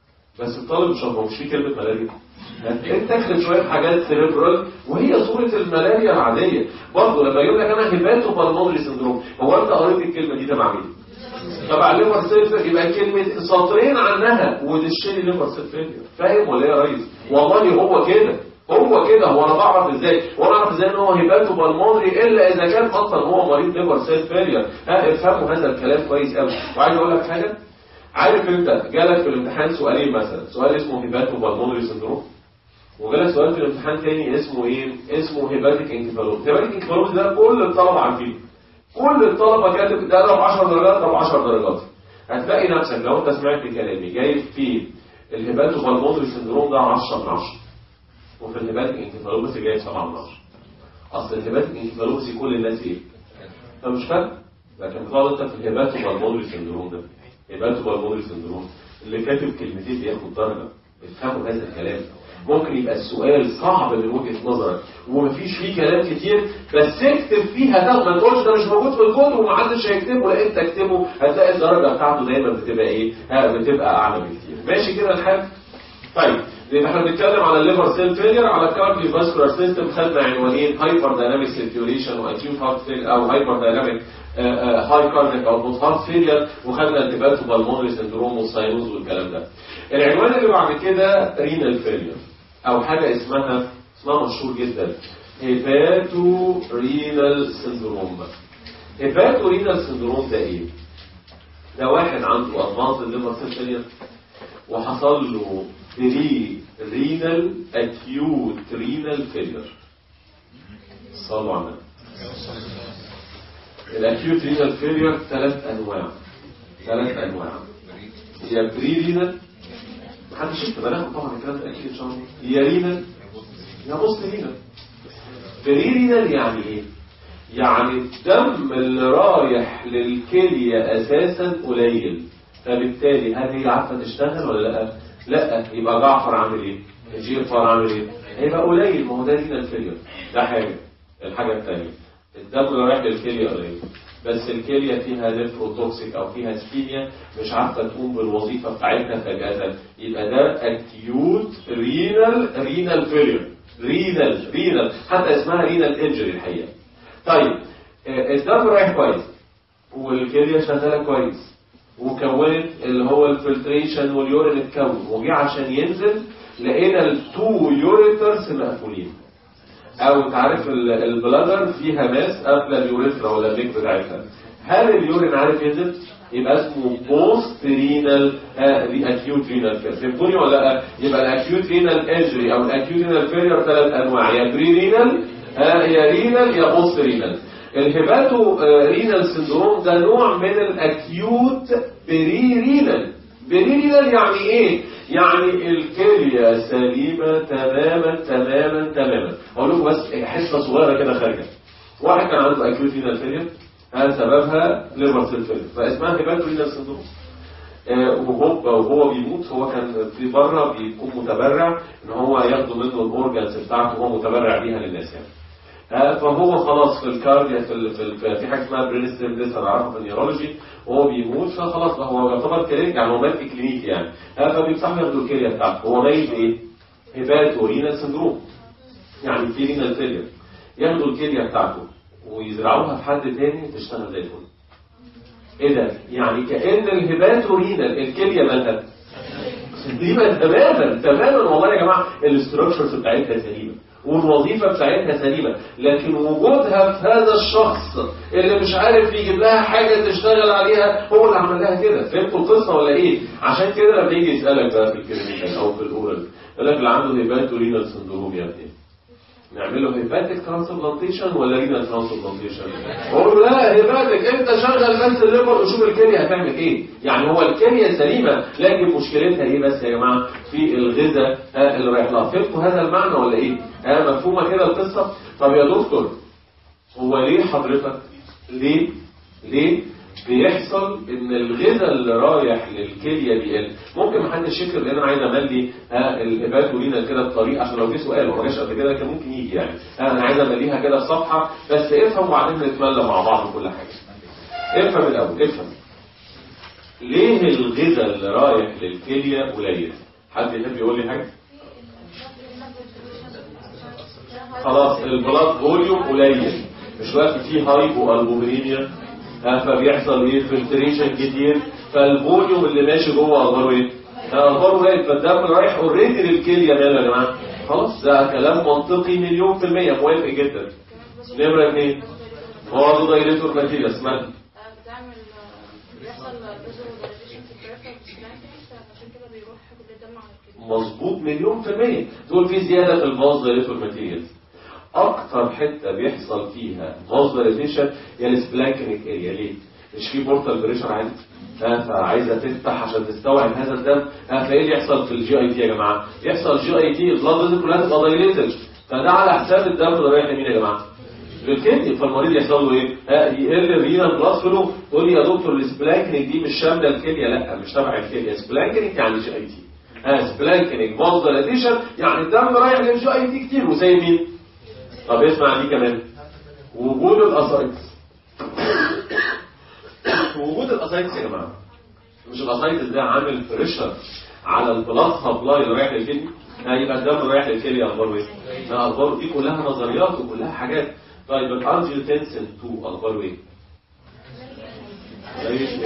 بس الطالب مش هو مش فيه كلمه ملاريا انت تكتب شويه حاجات سيريبرال وهي صوره الملاريا العاديه برضه لما يقول لك انا هيباتو بالمونري سندروم هو انت قريت الكلمه دي تبع مين؟ تبع ليفر سيل يبقى كلمه سطرين عنها وتشيل ليفر سيل فيلير فاهم ولا ايه يا ريس؟ والله هو كده هو كده هو انا بعرف ازاي وانا اعرف ازاي ان هو هيباتو بالمونري الا اذا كان اصلا هو مريض ليفر سيل فيلير ها افهموا هذا الكلام كويس قوي وعايز اقول لك حاجه عارف انت جالك في الامتحان سؤالين مثلا سؤال اسمه هيباتو بالمونري سندروم وجالك سؤال في الامتحان تاني اسمه ايه اسمه هيباتيك انكفالوز هيباتيك انكفالوز ده كل الطلبه عارفينه كل الطلبه كاتب ده ضرب 10 درجات ضرب 10 درجات هتلاقي نفسك لو انت سمعت كلامي جايب فيه الهيباتو بالمونري سندروم ده 10 من 10 وفي الهيباتيك انكفالوز جايب 7 من 10 اصل الهيباتيك انكفالوبسي كل الناس ايه فمش فاهم لكن بتقعد انت في الهيباتو بالمونري سندروم ده هيباتو بالمونري سندروم اللي كاتب كلمتين بياخد درجه افهموا هذا الكلام ممكن يبقى السؤال صعب من وجهه نظرك ومفيش فيه كلام كتير بس اكتب فيها ده ما تقولش ده مش موجود في الكتب ومحدش هيكتبه لا انت اكتبه هتلاقي الدرجه بتاعته دايما بتبقى ايه؟ ها بتبقى اعلى بكتير ماشي كده الحال؟ طيب يبقى احنا بنتكلم على الليفر سيل فيلير على الكارديو فاسكولار سيستم خدنا عنوانين هايبر دايناميك سيركيوليشن واكيوت هارت فيلير او هايبر دايناميك هاي كارديك او بوت هارت فيلير وخدنا التباتو بالمونري سندروم والساينوز والكلام ده العنوان اللي بعد كده رينال فيلير او حاجه اسمها اسمها مشهور جدا هيباتو رينال سندروم هيباتو رينال سندروم ده ايه؟ ده واحد عنده ادفانس ليفر سيل فيلير وحصل له بري رينال اكيوت رينال فيلير صلوا على النبي الاكيوت رينال فيلير ثلاث انواع ثلاث انواع هي بري رينال محدش يكتب انا طبعا الكلام ده اكيد ان شاء الله هي رينال يا بص رينال بري رينال يعني ايه يعني الدم اللي رايح للكلية اساسا قليل فبالتالي هل هي عارفه تشتغل ولا لا لا يبقى جعفر عامل ايه جيفر عامل ايه هيبقى قليل ما هو ده رينال فيلير ده حاجه الحاجه الثانيه الدم اللي رايح للكليه قليل بس الكليه فيها نيفروتوكسيك او فيها سكيميا مش عارفه تقوم بالوظيفه بتاعتها فجاه يبقى ده اكيوت رينال رينال فيلير رينال رينال حتى اسمها رينال انجري الحقيقه طيب آه، الدم رايح كويس والكليه شغاله كويس وكونت اللي هو الفلتريشن واليورين اتكون وجي عشان ينزل لقينا التو يوريترز مقفولين او تعرف ال- البلادر فيها ماس قافله اليوريثرا ولا الليك بتاعتها هل اليورين عارف ينزل يبقى اسمه بوست رينال اكيوت رينال فيلر فهمتوني ولا لا يبقى الاكيوت رينال انجري او الاكيوت رينال فيلر ثلاث انواع يا بري رينال آه، يا رينال يا بوست رينال الهيباتو آه، رينال سندروم ده نوع من الاكيوت بري رينال بري رينال يعني ايه يعني الكليه سليمه تماما تماما تماما اقول لكم بس حصه صغيره كده خارجه واحد كان عنده اكيوت رينال فيلير هذا سببها ليفر سيل فيلير فاسمها هيباتو رينال سندروم آه، وهو وهو بيموت هو كان في بره بيكون متبرع ان هو ياخدوا منه الاورجنز بتاعته وهو متبرع بيها للناس يعني آه، فهو خلاص في الكارديا في ال- في, ال- في حاجه اسمها برينستيم لسه انا عارفه في النيورولوجي وهو بيموت فخلاص بقى هو يعتبر كلينيك يعني هو مات في كلينيك يعني آه، فبيمسحوا ياخدوا الكليه بتاعته هو ميت ايه؟ هيباتو رينال سندروم يعني في رينال فيلير ياخدوا الكليه بتاعته ويزرعوها في حد تاني تشتغل زي الفل ايه ده؟ يعني كأن الهيباتورينال الكلية ماتت سليمة تماما تماما والله يا جماعة الاستراكشرز بتاعتها سليمة والوظيفة بتاعتها سليمة لكن وجودها في هذا الشخص اللي مش عارف يجيب لها حاجة تشتغل عليها هو اللي عمل لها كده فهمتوا القصة ولا ايه؟ عشان كده لما يجي يسألك بقى في الكلينيكال أو في الأورال يقول لك اللي عنده هيباتورينال سندروم يا ابني نعمل له هيباتيك ترانسبلانتيشن ولا رينال ترانسبلانتيشن اقول له لا هيباتيك انت شغل بس الليفر وشوف الكليه هتعمل ايه يعني هو الكليه سليمه لكن مشكلتها ايه بس يا جماعه في الغذاء آه، اللي رايح لها فهمتوا هذا المعنى ولا ايه آه مفهومه كده القصه طب يا دكتور هو ليه حضرتك ليه ليه بيحصل ان الغذاء اللي رايح للكليه بيقل ممكن محدش يكتب لان انا عايز املي ها الهيباتورينا كده بطريقه عشان لو جه سؤال وما جاش قبل كده كان ممكن يجي يعني ها انا عايز امليها كده في صفحه بس افهم وبعدين نتملى مع بعض كل حاجه افهم الاول افهم ليه الغذاء اللي رايح للكليه قليل حد يحب يقول لي حاجه خلاص البلاد فوليوم قليل مش وقت فيه هايبو البومينيا ها فبيحصل ايه فلتريشن كتير فالفوليوم اللي ماشي جوه اخباره ايه؟ ها، اخباره قليل فالدم رايح اوريدي للكليه ماله يا جماعه؟ خلاص ده كلام منطقي مليون في المية موافق جدا نمرة اثنين هو دايليتور ماتيريال اسمها بتعمل بيحصل فيزواليزيشن في البريفرال سبلانكس عشان كده بيروح كل الدم على الكلى مظبوط مليون في المية تقول في زيادة في الفاز دايليتور ماتيريالز اكتر حتة بيحصل فيها فاز دايليتيشن هي السبلانكينيك اريا ليه؟ مش في بورتال بريشر عالي ها، فعايزه تفتح عشان تستوعب هذا الدم ها، فايه اللي يحصل في الجي اي تي يا جماعه؟ يحصل جي اي تي البلاد فيزل كلها تبقى دايليتد فده على حساب الدم اللي رايح لمين يا جماعه؟ للكدني فالمريض يحصل له ايه؟ ها يقل الرينال بلاد فلو تقول لي يا دكتور السبلانكنيك دي مش شامله الكليه لا مش تبع الكليه سبلانكنيك يعني جي اي تي ها سبلانكنيك فازوليتيشن يعني الدم رايح للجي اي تي كتير وزي مين؟ طب اسمع دي كمان وجود الاسايتس وجود الاسايتس يا جماعه مش الاسايتس ده عامل بريشر على البلاد سبلاي اللي رايح للكدني هيبقى الدم رايح للكليه اخباره ايه؟ لا اخباره دي كلها نظريات وكلها حاجات طيب الانجيوتنسين 2 اخباره ايه؟ زي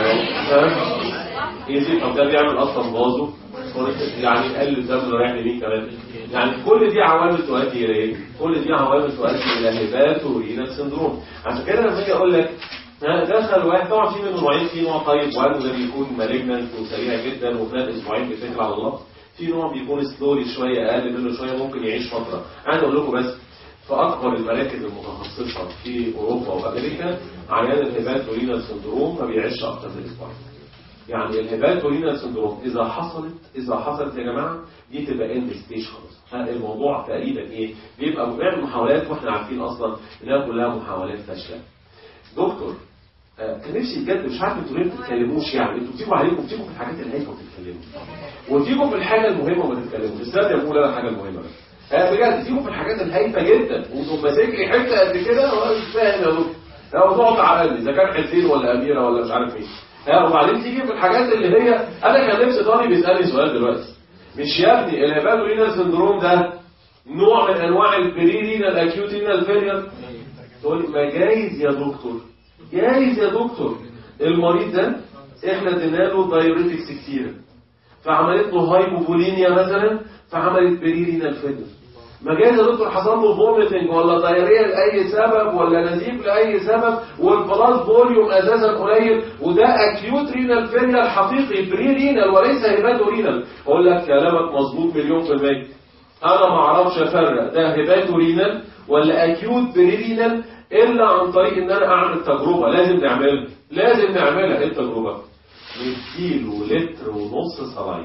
ايزي طب ده بيعمل اصلا بازو يعني يقلل الدم اللي رايح لمين كمان يعني كل دي عوامل تؤدي الى ايه؟ كل دي عوامل تؤدي الى هيباتورينال سندروم عشان كده لما اجي اقول لك ها دخل واحد طبعا في منه نوعين في نوع طيب وان وده بيكون مالجنانت وسريع جدا وخلال اسبوعين بيتكل على الله في نوع بيكون سلوري شويه اقل منه شويه ممكن يعيش فتره عايز اقول لكم بس في اكبر المراكز المتخصصه في اوروبا وامريكا عيان الهيباتورينال سندروم ما بيعيش اكتر من اسبوعين يعني الهيباتورينال سندروم اذا حصلت اذا حصلت يا جماعه دي تبقى اند ستيج خلاص ها الموضوع تقريبا ايه بيبقى بنعمل محاولات واحنا عارفين اصلا انها كلها محاولات فاشله دكتور آه، كان نفسي بجد مش عارف انتوا ليه ما بتتكلموش يعني انتوا بتيجوا عليكم بتيجوا في الحاجات الهايفه وتتكلموا وتيجوا في الحاجه المهمه وما تتكلموش استنى اقول انا الحاجه المهمه بس آه، بجد تيجوا في الحاجات الهايفه جدا وانتم ماسك لي حته قد كده وانا مش فاهم يا دكتور لو تقعد على قلبي اذا كان حسين ولا اميره ولا مش عارف مين ها وبعدين تيجي في الحاجات اللي هي انا كان نفسي طالب يسالني سؤال دلوقتي مش يا ابني الهيباتورينال سندروم ده نوع من انواع البريرينال اكيوت رينال فيلير تقول لي ما جايز يا دكتور جايز يا دكتور المريض ده احنا ادينا له دايوريتكس كتير فعملت له هايبوبولينيا مثلا فعملت بريرينال فيلير ما جايز يا دكتور حصل له فوميتنج ولا دايريا لاي سبب ولا نزيف لاي سبب والبلاس فوليوم اساسا قليل وده اكيوت رينال فيلير حقيقي بري رينال وليس هيباتو رينال اقول لك كلامك مظبوط مليون في المية انا ما اعرفش افرق ده هيباتو رينال ولا اكيوت بري رينال الا عن طريق ان انا اعمل تجربه لازم نعملها لازم نعملها ايه التجربه نديله لتر ونص صلاين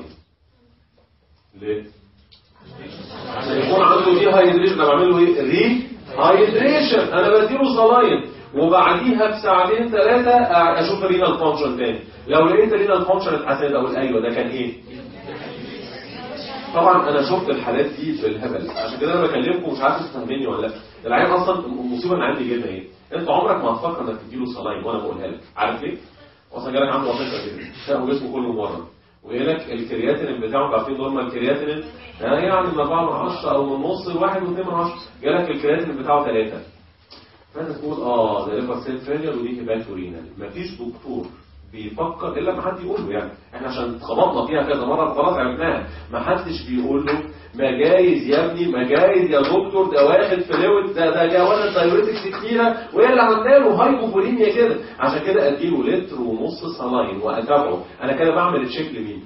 ليه عشان يكون عنده دي هايدريشن انا بعمل له ايه ري هايدريشن انا بديله صلاين وبعديها بساعتين ثلاثه اشوف الرينال فانكشن تاني لو لقيت الرينال فانكشن اتحسنت اقول ايوه ده كان ايه طبعا انا شفت الحالات دي بالهبل عشان كده انا بكلمكم مش عارف تفهميني ولا لا العيان اصلا المصيبه اللي عندي جدا ايه انت عمرك ما هتفكر انك تديله صلاين وانا بقولها لك عارف ليه اصلا جالك عنده وظيفه كده شاف جسمه كله مورم ويقول لك الكرياتين بتاعه عارفين نورمال كرياتين يعني من 4 من 10 او من نص لواحد و2 من 10 جالك الكرياتين بتاعه 3 فانت تقول اه ده ليفر سيل فيلير ودي هيباتورينال مفيش دكتور بيفكر الا ما حد يقول له يعني احنا عشان خبطنا فيها كذا مره خلاص عرفناها ما حدش بيقول له ما جايز يا ابني ما جايز يا دكتور ده واخد فلويد ده ده جوانا دايوريتكس كتيره وهي اللي عامله له هايبوبوليميا كده عشان كده اديله لتر ونص صلاين واتابعه انا كده بعمل تشيك لمين؟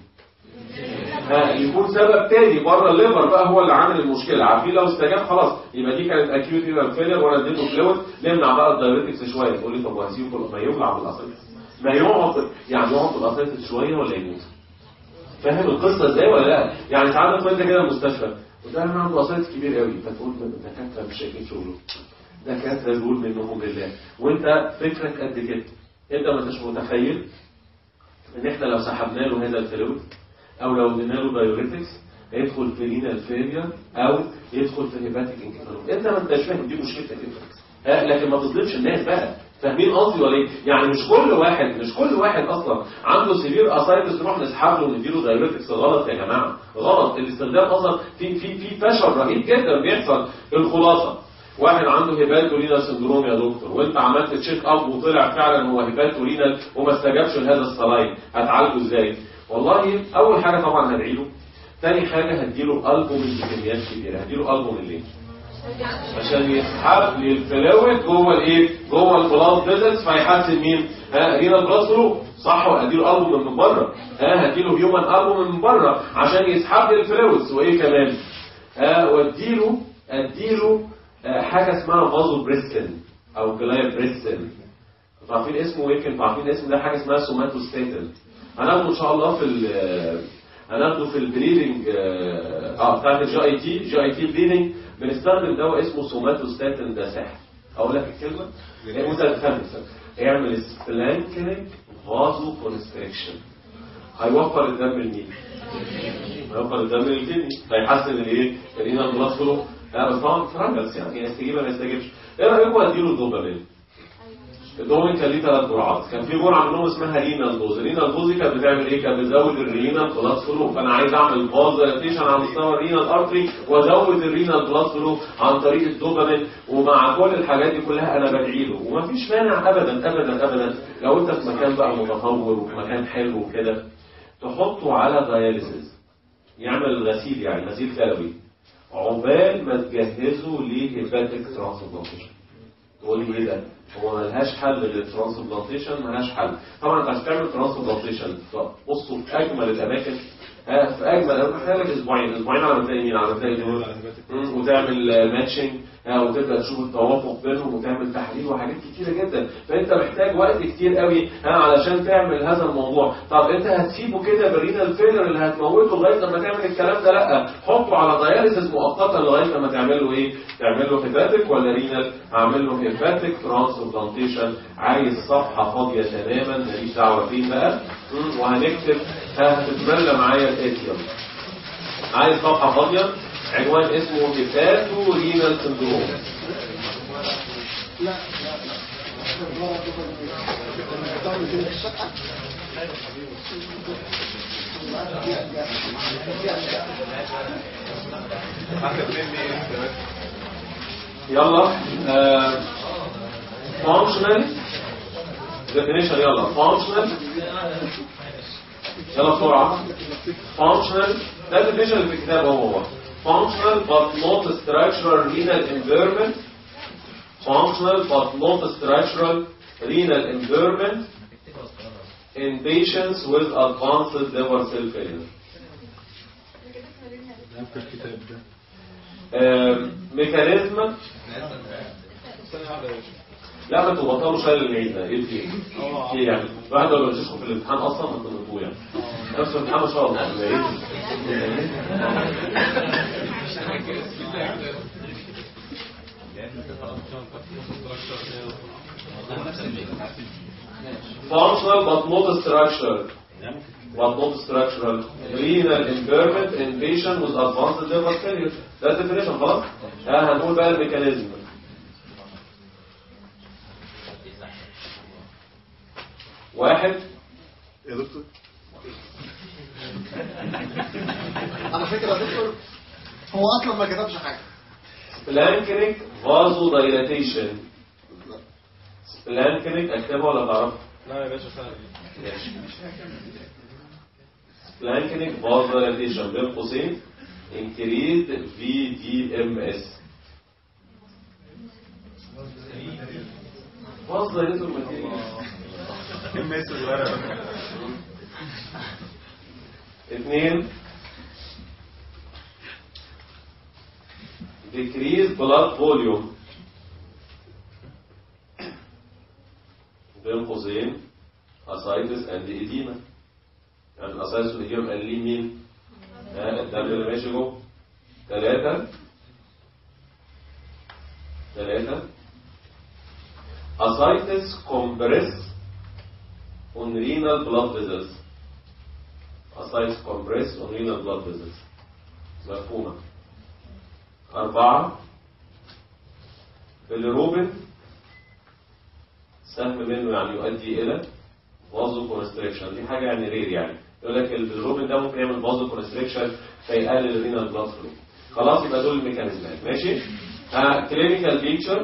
ها يكون سبب تاني بره الليفر بقى هو اللي عامل المشكله عارفين لو استجاب خلاص يبقى دي كانت اكيوت رينال فيلير وانا اديته فلويد نمنع بقى الدايوريتكس شويه تقول لي طب وهسيبه ما يبلع بالاسايتس ما يقعد يعني يقعد بالاسايتس شويه ولا يموت فاهم القصه ازاي ولا لا يعني ساعات انت كده المستشفى وده انا عنده اسايتس كبير قوي فتقول الدكاتره مش شايفين شغله دكاتره دول منهم لله وانت فكرك قد كده انت ما انتش متخيل ان احنا لو سحبنا له هذا الفلويد او لو ادينا له دايوريتكس هيدخل في رينال فيلير او يدخل في هيباتيك انكفالوب انت ما انتش فاهم دي مشكلتك انت ها لكن ما تظلمش الناس بقى فاهمين قصدي ولا ايه؟ يعني مش كل واحد مش كل واحد اصلا عنده سيفير اسايتس نروح نسحب له ونديله دايوريتكس غلط يا جماعه غلط الاستخدام اصلا في في في فشل رهيب جدا بيحصل الخلاصه واحد عنده هيباتورينال سندروم يا دكتور وانت عملت تشيك اب وطلع فعلا هو هيباتورينال وما استجابش لهذا الصلاين هتعالجه ازاي؟ والله اول حاجه طبعا هدعيله تاني حاجه هديله البومين بكميات كبيره هديله البومين ليه؟ عشان يسحب لي الفلويد جوه الايه جوه البلاد فيزلز فيحسن مين ها رينال بلاد فلو صح واديله البوم من بره ها هديله هيومن البوم من بره عشان يسحب لي الفلويدز وايه كمان ها واديله اديله آه، حاجه اسمها فازو بريسكن او جلايا بريسكن انتوا عارفين اسمه يمكن انتوا عارفين اسمه ده حاجه اسمها سوماتوستاتين هناخده ان شاء الله في ال هناخده في البليدنج اه بتاعت الجي اي تي جي اي تي بليدنج بنستخدم دواء اسمه سوماتوستاتين ده سحر اقول لك الكلمه هي وانت تفهم هيعمل سبلانكينج فازو كونستريكشن هيوفر الدم لمين؟ هيوفر الدم للكدني هيحسن الايه؟ الرينال بلاد فلو لا بس طبعا فرانجلز يعني يستجيب ولا ما يستجيبش ايه رايكم اديله الدوبامين؟ الدوبامين كان ليه ثلاث جرعات كان في جرعه منهم اسمها رينال دوز الرينال دوز دي كانت بتعمل ايه كانت بتزود الرينال بلاد فلو فانا عايز اعمل فازوليتيشن على مستوى الرينال ارتري وازود الرينال بلاد فلو عن طريق الدوبامين ومع كل الحاجات دي كلها انا بدعي له ومفيش مانع ابدا ابدا ابدا لو انت في مكان بقى متطور وفي مكان حلو وكده تحطه على داياليسيس يعمل غسيل يعني غسيل كلوي عقبال ما تجهزه لهيباتيك ترانسبلانتيشن تقول لي ايه ده؟ هو ملهاش حل غير الترانسبلانتيشن ملهاش حل طبعا انت عشان تعمل ترانسبلانتيشن بصوا في اجمل الاماكن ها، في اجمل انا محتاج اسبوعين اسبوعين على ما تلاقي مين على ما تلاقي دول مم، وتعمل ماتشنج وتبدا تشوف التوافق بينهم وتعمل تحليل وحاجات كتيره جدا فانت محتاج وقت كتير قوي ها علشان تعمل هذا الموضوع طب انت هتسيبه كده بالرينال فيلر اللي هتموته لغايه لما تعمل الكلام ده لا حطه على داياليسيس مؤقتا لغايه لما تعمل له ايه تعمل له هيباتيك ولا رينال اعمل له هيباتيك ترانسبلانتيشن عايز صفحه فاضيه تماما ماليش دعوه فيه بقى مم، وهنكتب ها هتتملى معايا الاتي يلا. عايز صفحه فاضيه عنوان اسمه هيباتو رينال سندروم يلا فانكشنال definition يلا functional يلا بسرعة functional ده definition اللي في الكتاب هو هو functional but not structural renal impairment functional but not structural renal impairment in patients with advanced liver cell failure الكتاب ده آم، ميكانيزم لا ما انتوا بطلوا شايل العيد ده ايه في ايه يعني واحد ولا بتشكوا في الامتحان اصلا ما انتوا بتقولوا يعني نفس الامتحان ما شاء الله ولا ايه functional but not structural but not structural renal impairment in patient with advanced liver failure ده definition خلاص ها هنقول بقى الميكانيزم واحد يا دكتور على فكرة يا دكتور هو اصلا ما كتبش حاجة سبلانكريك فازو دايلاتيشن سبلانكريك اكتبها ولا تعرف لا يا باشا سهل سبلانكريك فازو دايلاتيشن بين قوسين increased VDMS فازو دايلاتيشن ام اس صغيره اثنين decrease blood volume بين قوسين ascites and edema يعني الاسايتس والإديمة مقللين مين؟ ها، الدم اللي ماشي جوه ثلاثة ثلاثة ascites compress on renal blood vessels ascites compress on renal blood vessels مفهومة أربعة بالروبن سهم منه يعني يؤدي إلى فازو كونستريكشن دي حاجة يعني رير يعني يقول لك البيلروبين ده ممكن يعمل فازو كونستريكشن فيقلل الرينال بلاد فلو خلاص يبقى دول الميكانيزمات ماشي ها كلينيكال بيكتشر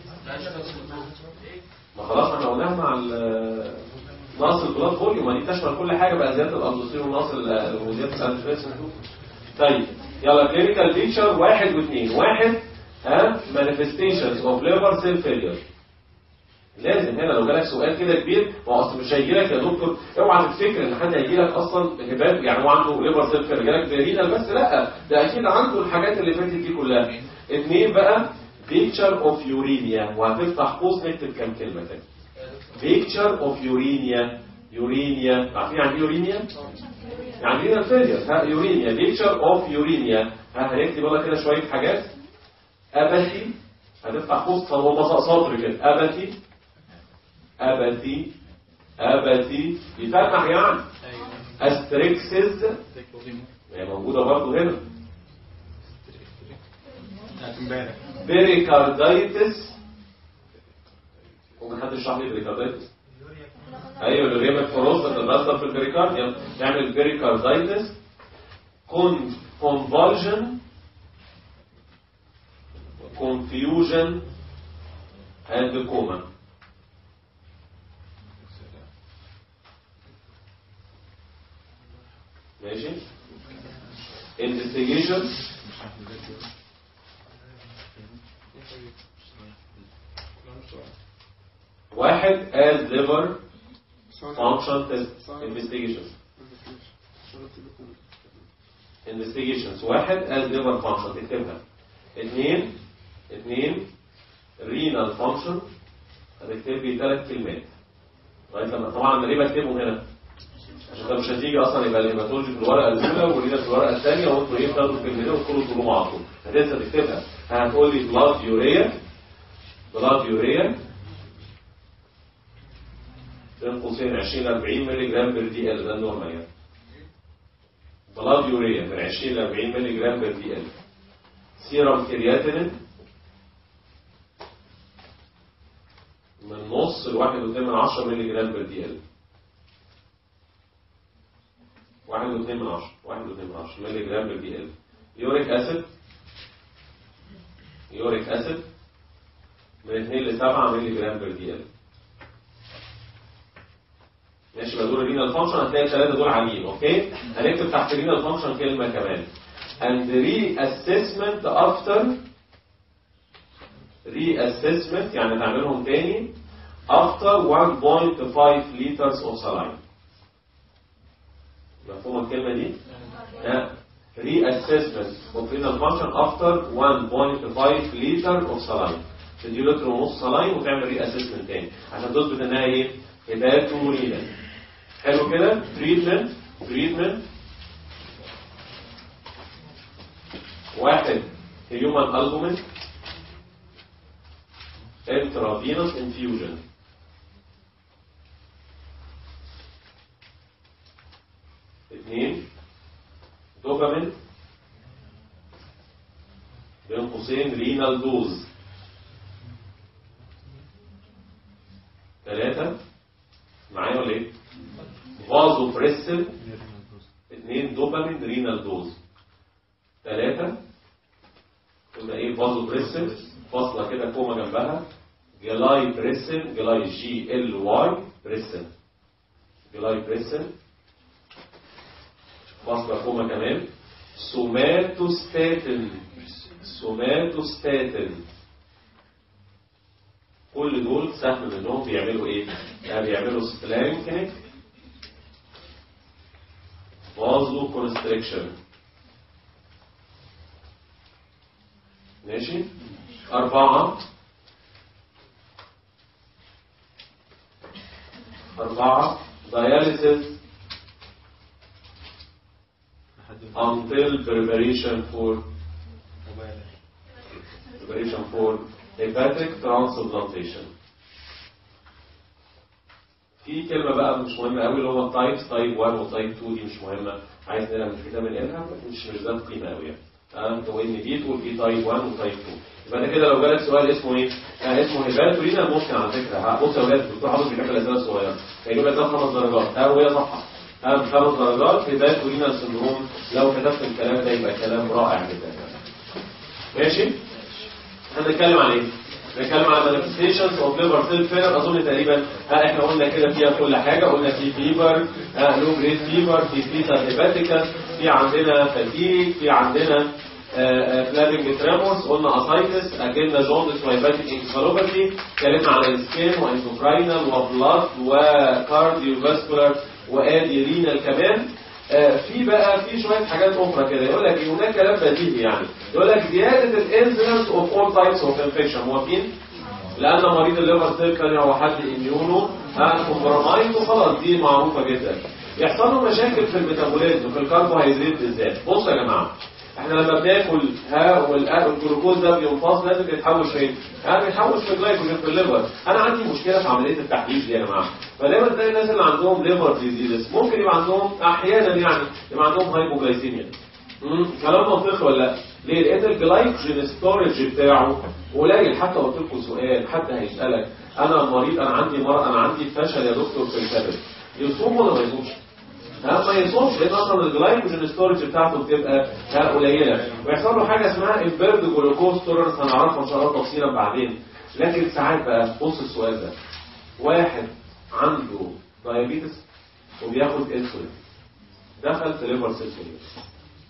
ما خلاص احنا قلناها مع ال- نقص البلاد فوليوم ما دي تشمل كل حاجه بقى زياده الاندوستين ونقص ال- وزياده الانفلونزا طيب يلا كلينيكال بيكتشر واحد واثنين واحد ها مانيفستيشنز اوف ليفر سيل فيلير لازم هنا لو جالك سؤال كده كبير ما هو اصل مش هيجي لك يا دكتور اوعى تفتكر ان حد هيجي لك اصلا هبات يعني هو عنده ليفر سيل فيلير جالك برينال بس لا ده اكيد عنده الحاجات اللي فاتت دي كلها اثنين بقى بيكتشر اوف يورينيا وهتفتح قوس نكتب كام كلمه كده بيكتشر اوف يورينيا يورينيا عارفين يعني ايه يورينيا؟ يعني رينال فيلير ها يورينيا بيكتشر اوف يورينيا ها هنكتب يلا كده شويه حاجات اباثي هتفتح قوس هو سطر كده ابتي ابتي ابتي يفتح يعني استريكسز هي موجوده برضه هنا بتاعت امبارح بيريكاردايتس ممكن حد يشرح لي بيريكاردايتس ايوه الريمك فروس بتتبثر في البريكارديوم تعمل بيريكاردايتس كون كونفولجن confusion and coma ماشي investigation واحد as liver function test investigations investigations واحد as liver function اكتبها اثنين اثنين renal function هتكتب لي ثلاث كلمات لغايه لما طبعا انا ليه بكتبهم هنا عشان ده مش هتيجي اصلا يبقى الهيماتولوجي في الورقه الاولى والرينا في الورقه الثانيه وانتوا ايه بتاخدوا الكلمتين وتدخلوا تقولوهم على طول هتنسى تكتبها هتقول لي بلاد يوريا بلاد يوريا بين قوسين 20 ل 40 مللي جرام بير دي ال ده النورمال يعني بلاد يوريا من 20 ل 40 مللي جرام بير دي ال سيرم كرياتينين من نص لواحد واتنين من عشرة مللي جرام بير دي ال واحد واتنين من عشرة واحد واتنين من عشرة مللي جرام بير دي ال يوريك اسيد يوريك اسيد من 2 ل 7 مللي جرام بير دي ال ماشي بقى دول الرينال فانكشن هتلاقي الثلاثه دول عاليين اوكي هنكتب تحت الرينال فانكشن كلمه كمان and reassessment after reassessment يعني تعملهم تاني after 1.5 liters of saline مفهوم الكلمة دي؟ لا reassessment of renal function after 1.5 liter of saline تدي لتر ونص saline وتعمل reassessment تاني عشان تثبت انها ايه؟ هيباتورينا حلو كده؟ treatment treatment واحد human albumin intravenous infusion اثنين دوبامين بين قوسين رينال دوز ثلاثة معايا ولا ايه؟ فازو بريسل اثنين دوبامين رينال دوز ثلاثة قلنا ايه فازو بريسل فاصلة كده كوما جنبها جلاي بريسل جلاي جي ال واي بريسل جلاي بريسل فاصلة كوما كمان سوماتوستاتين سوماتوستاتين كل دول سهم منهم بيعملوا ايه؟ يعني بيعملوا سلانكنيك فازو كونستريكشن ماشي أربعة أربعة dialysis until preparation for preparation for hepatic transplantation في كلمة بقى مش مهمة قوي اللي هو التايبس تايب 1 وتايب 2 دي مش مهمة عايز نقرا من الكتاب نقراها مش مش ذات قيمة قوي يعني تمام تو ان دي تقول في تايب 1 وتايب 2 يبقى ده كده لو جالك سؤال اسمه ايه؟ آه اسمه هيباتورينا ممكن على فكرة بص يا ولاد الدكتور حافظ بيحب الأسئلة الصغيرة هيجيب لك خمس درجات ها وهي صفحة ها خمس درجات هيباتورينا سندروم لو كتبت الكلام ده يبقى كلام رائع جدا ماشي؟ هنتكلم عن ايه؟ نتكلم على manifestations of liver cell failure اظن تقريبا ها احنا قلنا كده فيها كل حاجه قلنا في فيبر ها لو جريد فيبر في فيتا هيباتيكا في عندنا فاتيك في عندنا فلابنج تريمورز قلنا اسايتس اجلنا جوندس وهيباتيك انكفالوباثي اتكلمنا على السكين واندوكراينال وبلاد وكارديو فاسكولار وادي رينال كمان آه، في بقى في شويه حاجات اخرى كده يقول لك هناك كلام بديهي يعني يقول لك زياده الانسيدنس اوف اول تايبس اوف انفكشن موافقين لان مريض الليفر سيل كان هو حد اميونو كومبرومايز وخلاص دي معروفه جدا يحصل له مشاكل في الميتابوليزم في الكربوهيدرات بالذات بصوا يا جماعه احنا لما بناكل ها والأ- والجلوكوز ده بينفصل لازم يتحول فين؟ ها بيتحول في الجلايكوجين في الليفر انا عندي مشكله في عمليه التحليل دي يا جماعه فدايما تلاقي الناس اللي عندهم ليفر ديزيز ممكن يبقى عندهم احيانا يعني يبقى عندهم هايبوجلايسيميا امم كلام منطقي ولا لا؟ ليه؟ لان الجلايكوجين ستورج بتاعه قليل حتى قلت لكم سؤال حتى هيسالك انا مريض انا عندي مرض انا عندي فشل يا دكتور في الكبد يصوم ولا ما يصومش؟ ها ما يصومش لان اصلا الجلايكوجين ستورج بتاعته بتبقى ها قليله ويحصل له حاجه اسمها امبيرد جلوكوز تولرنس هنعرفها ان شاء الله تفصيلا بعدين لكن ساعات بقى بص السؤال ده واحد عنده دايابيتس وبياخد انسولين دخل في ليفر سيل فيلير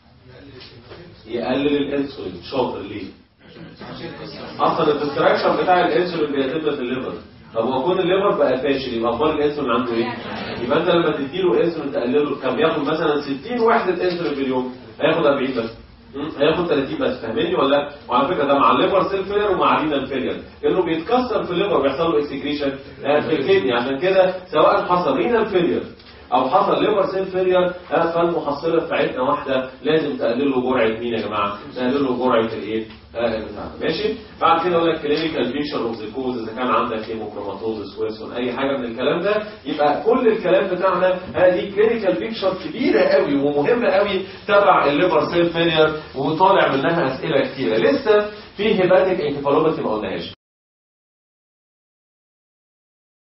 يقلل الانسولين شاطر ليه؟ اصلا الديستراكشن بتاع الانسولين بيتم في الليفر طب هو كون الليفر بقى فاشل يبقى اخبار الانسولين عنده ايه؟ يبقى انت لما تديله انسولين تقلله كان بياخد مثلا 60 وحده انسولين في اليوم هياخد 40 بس مم؟ هياخد 30 بس فاهمني ولا لا؟ وعلى فكره ده مع الليفر سيل فيلر ومع رينال فيلر لانه بيتكسر في الليفر بيحصل له اكسكريشن في الكدني عشان كده سواء حصل رينال فيلر او حصل ليفر سيل فيلير فالمحصله بتاعتنا واحده لازم تقللوا جرعه مين يا جماعه؟ تقللوا جرعه الايه؟ آه، بتاعته ماشي؟ بعد كده اقول لك كلينيكال بيكشر اوف ذا كوز اذا كان عندك هيموكروماتوزس ويلسون اي حاجه من الكلام ده يبقى كل الكلام بتاعنا هذه كلينيكال بيكشر كبيره قوي ومهمه قوي تبع الليفر سيل فيلير وطالع منها اسئله كتيره لسه في هيباتيك انكفالوباثي ما قلناهاش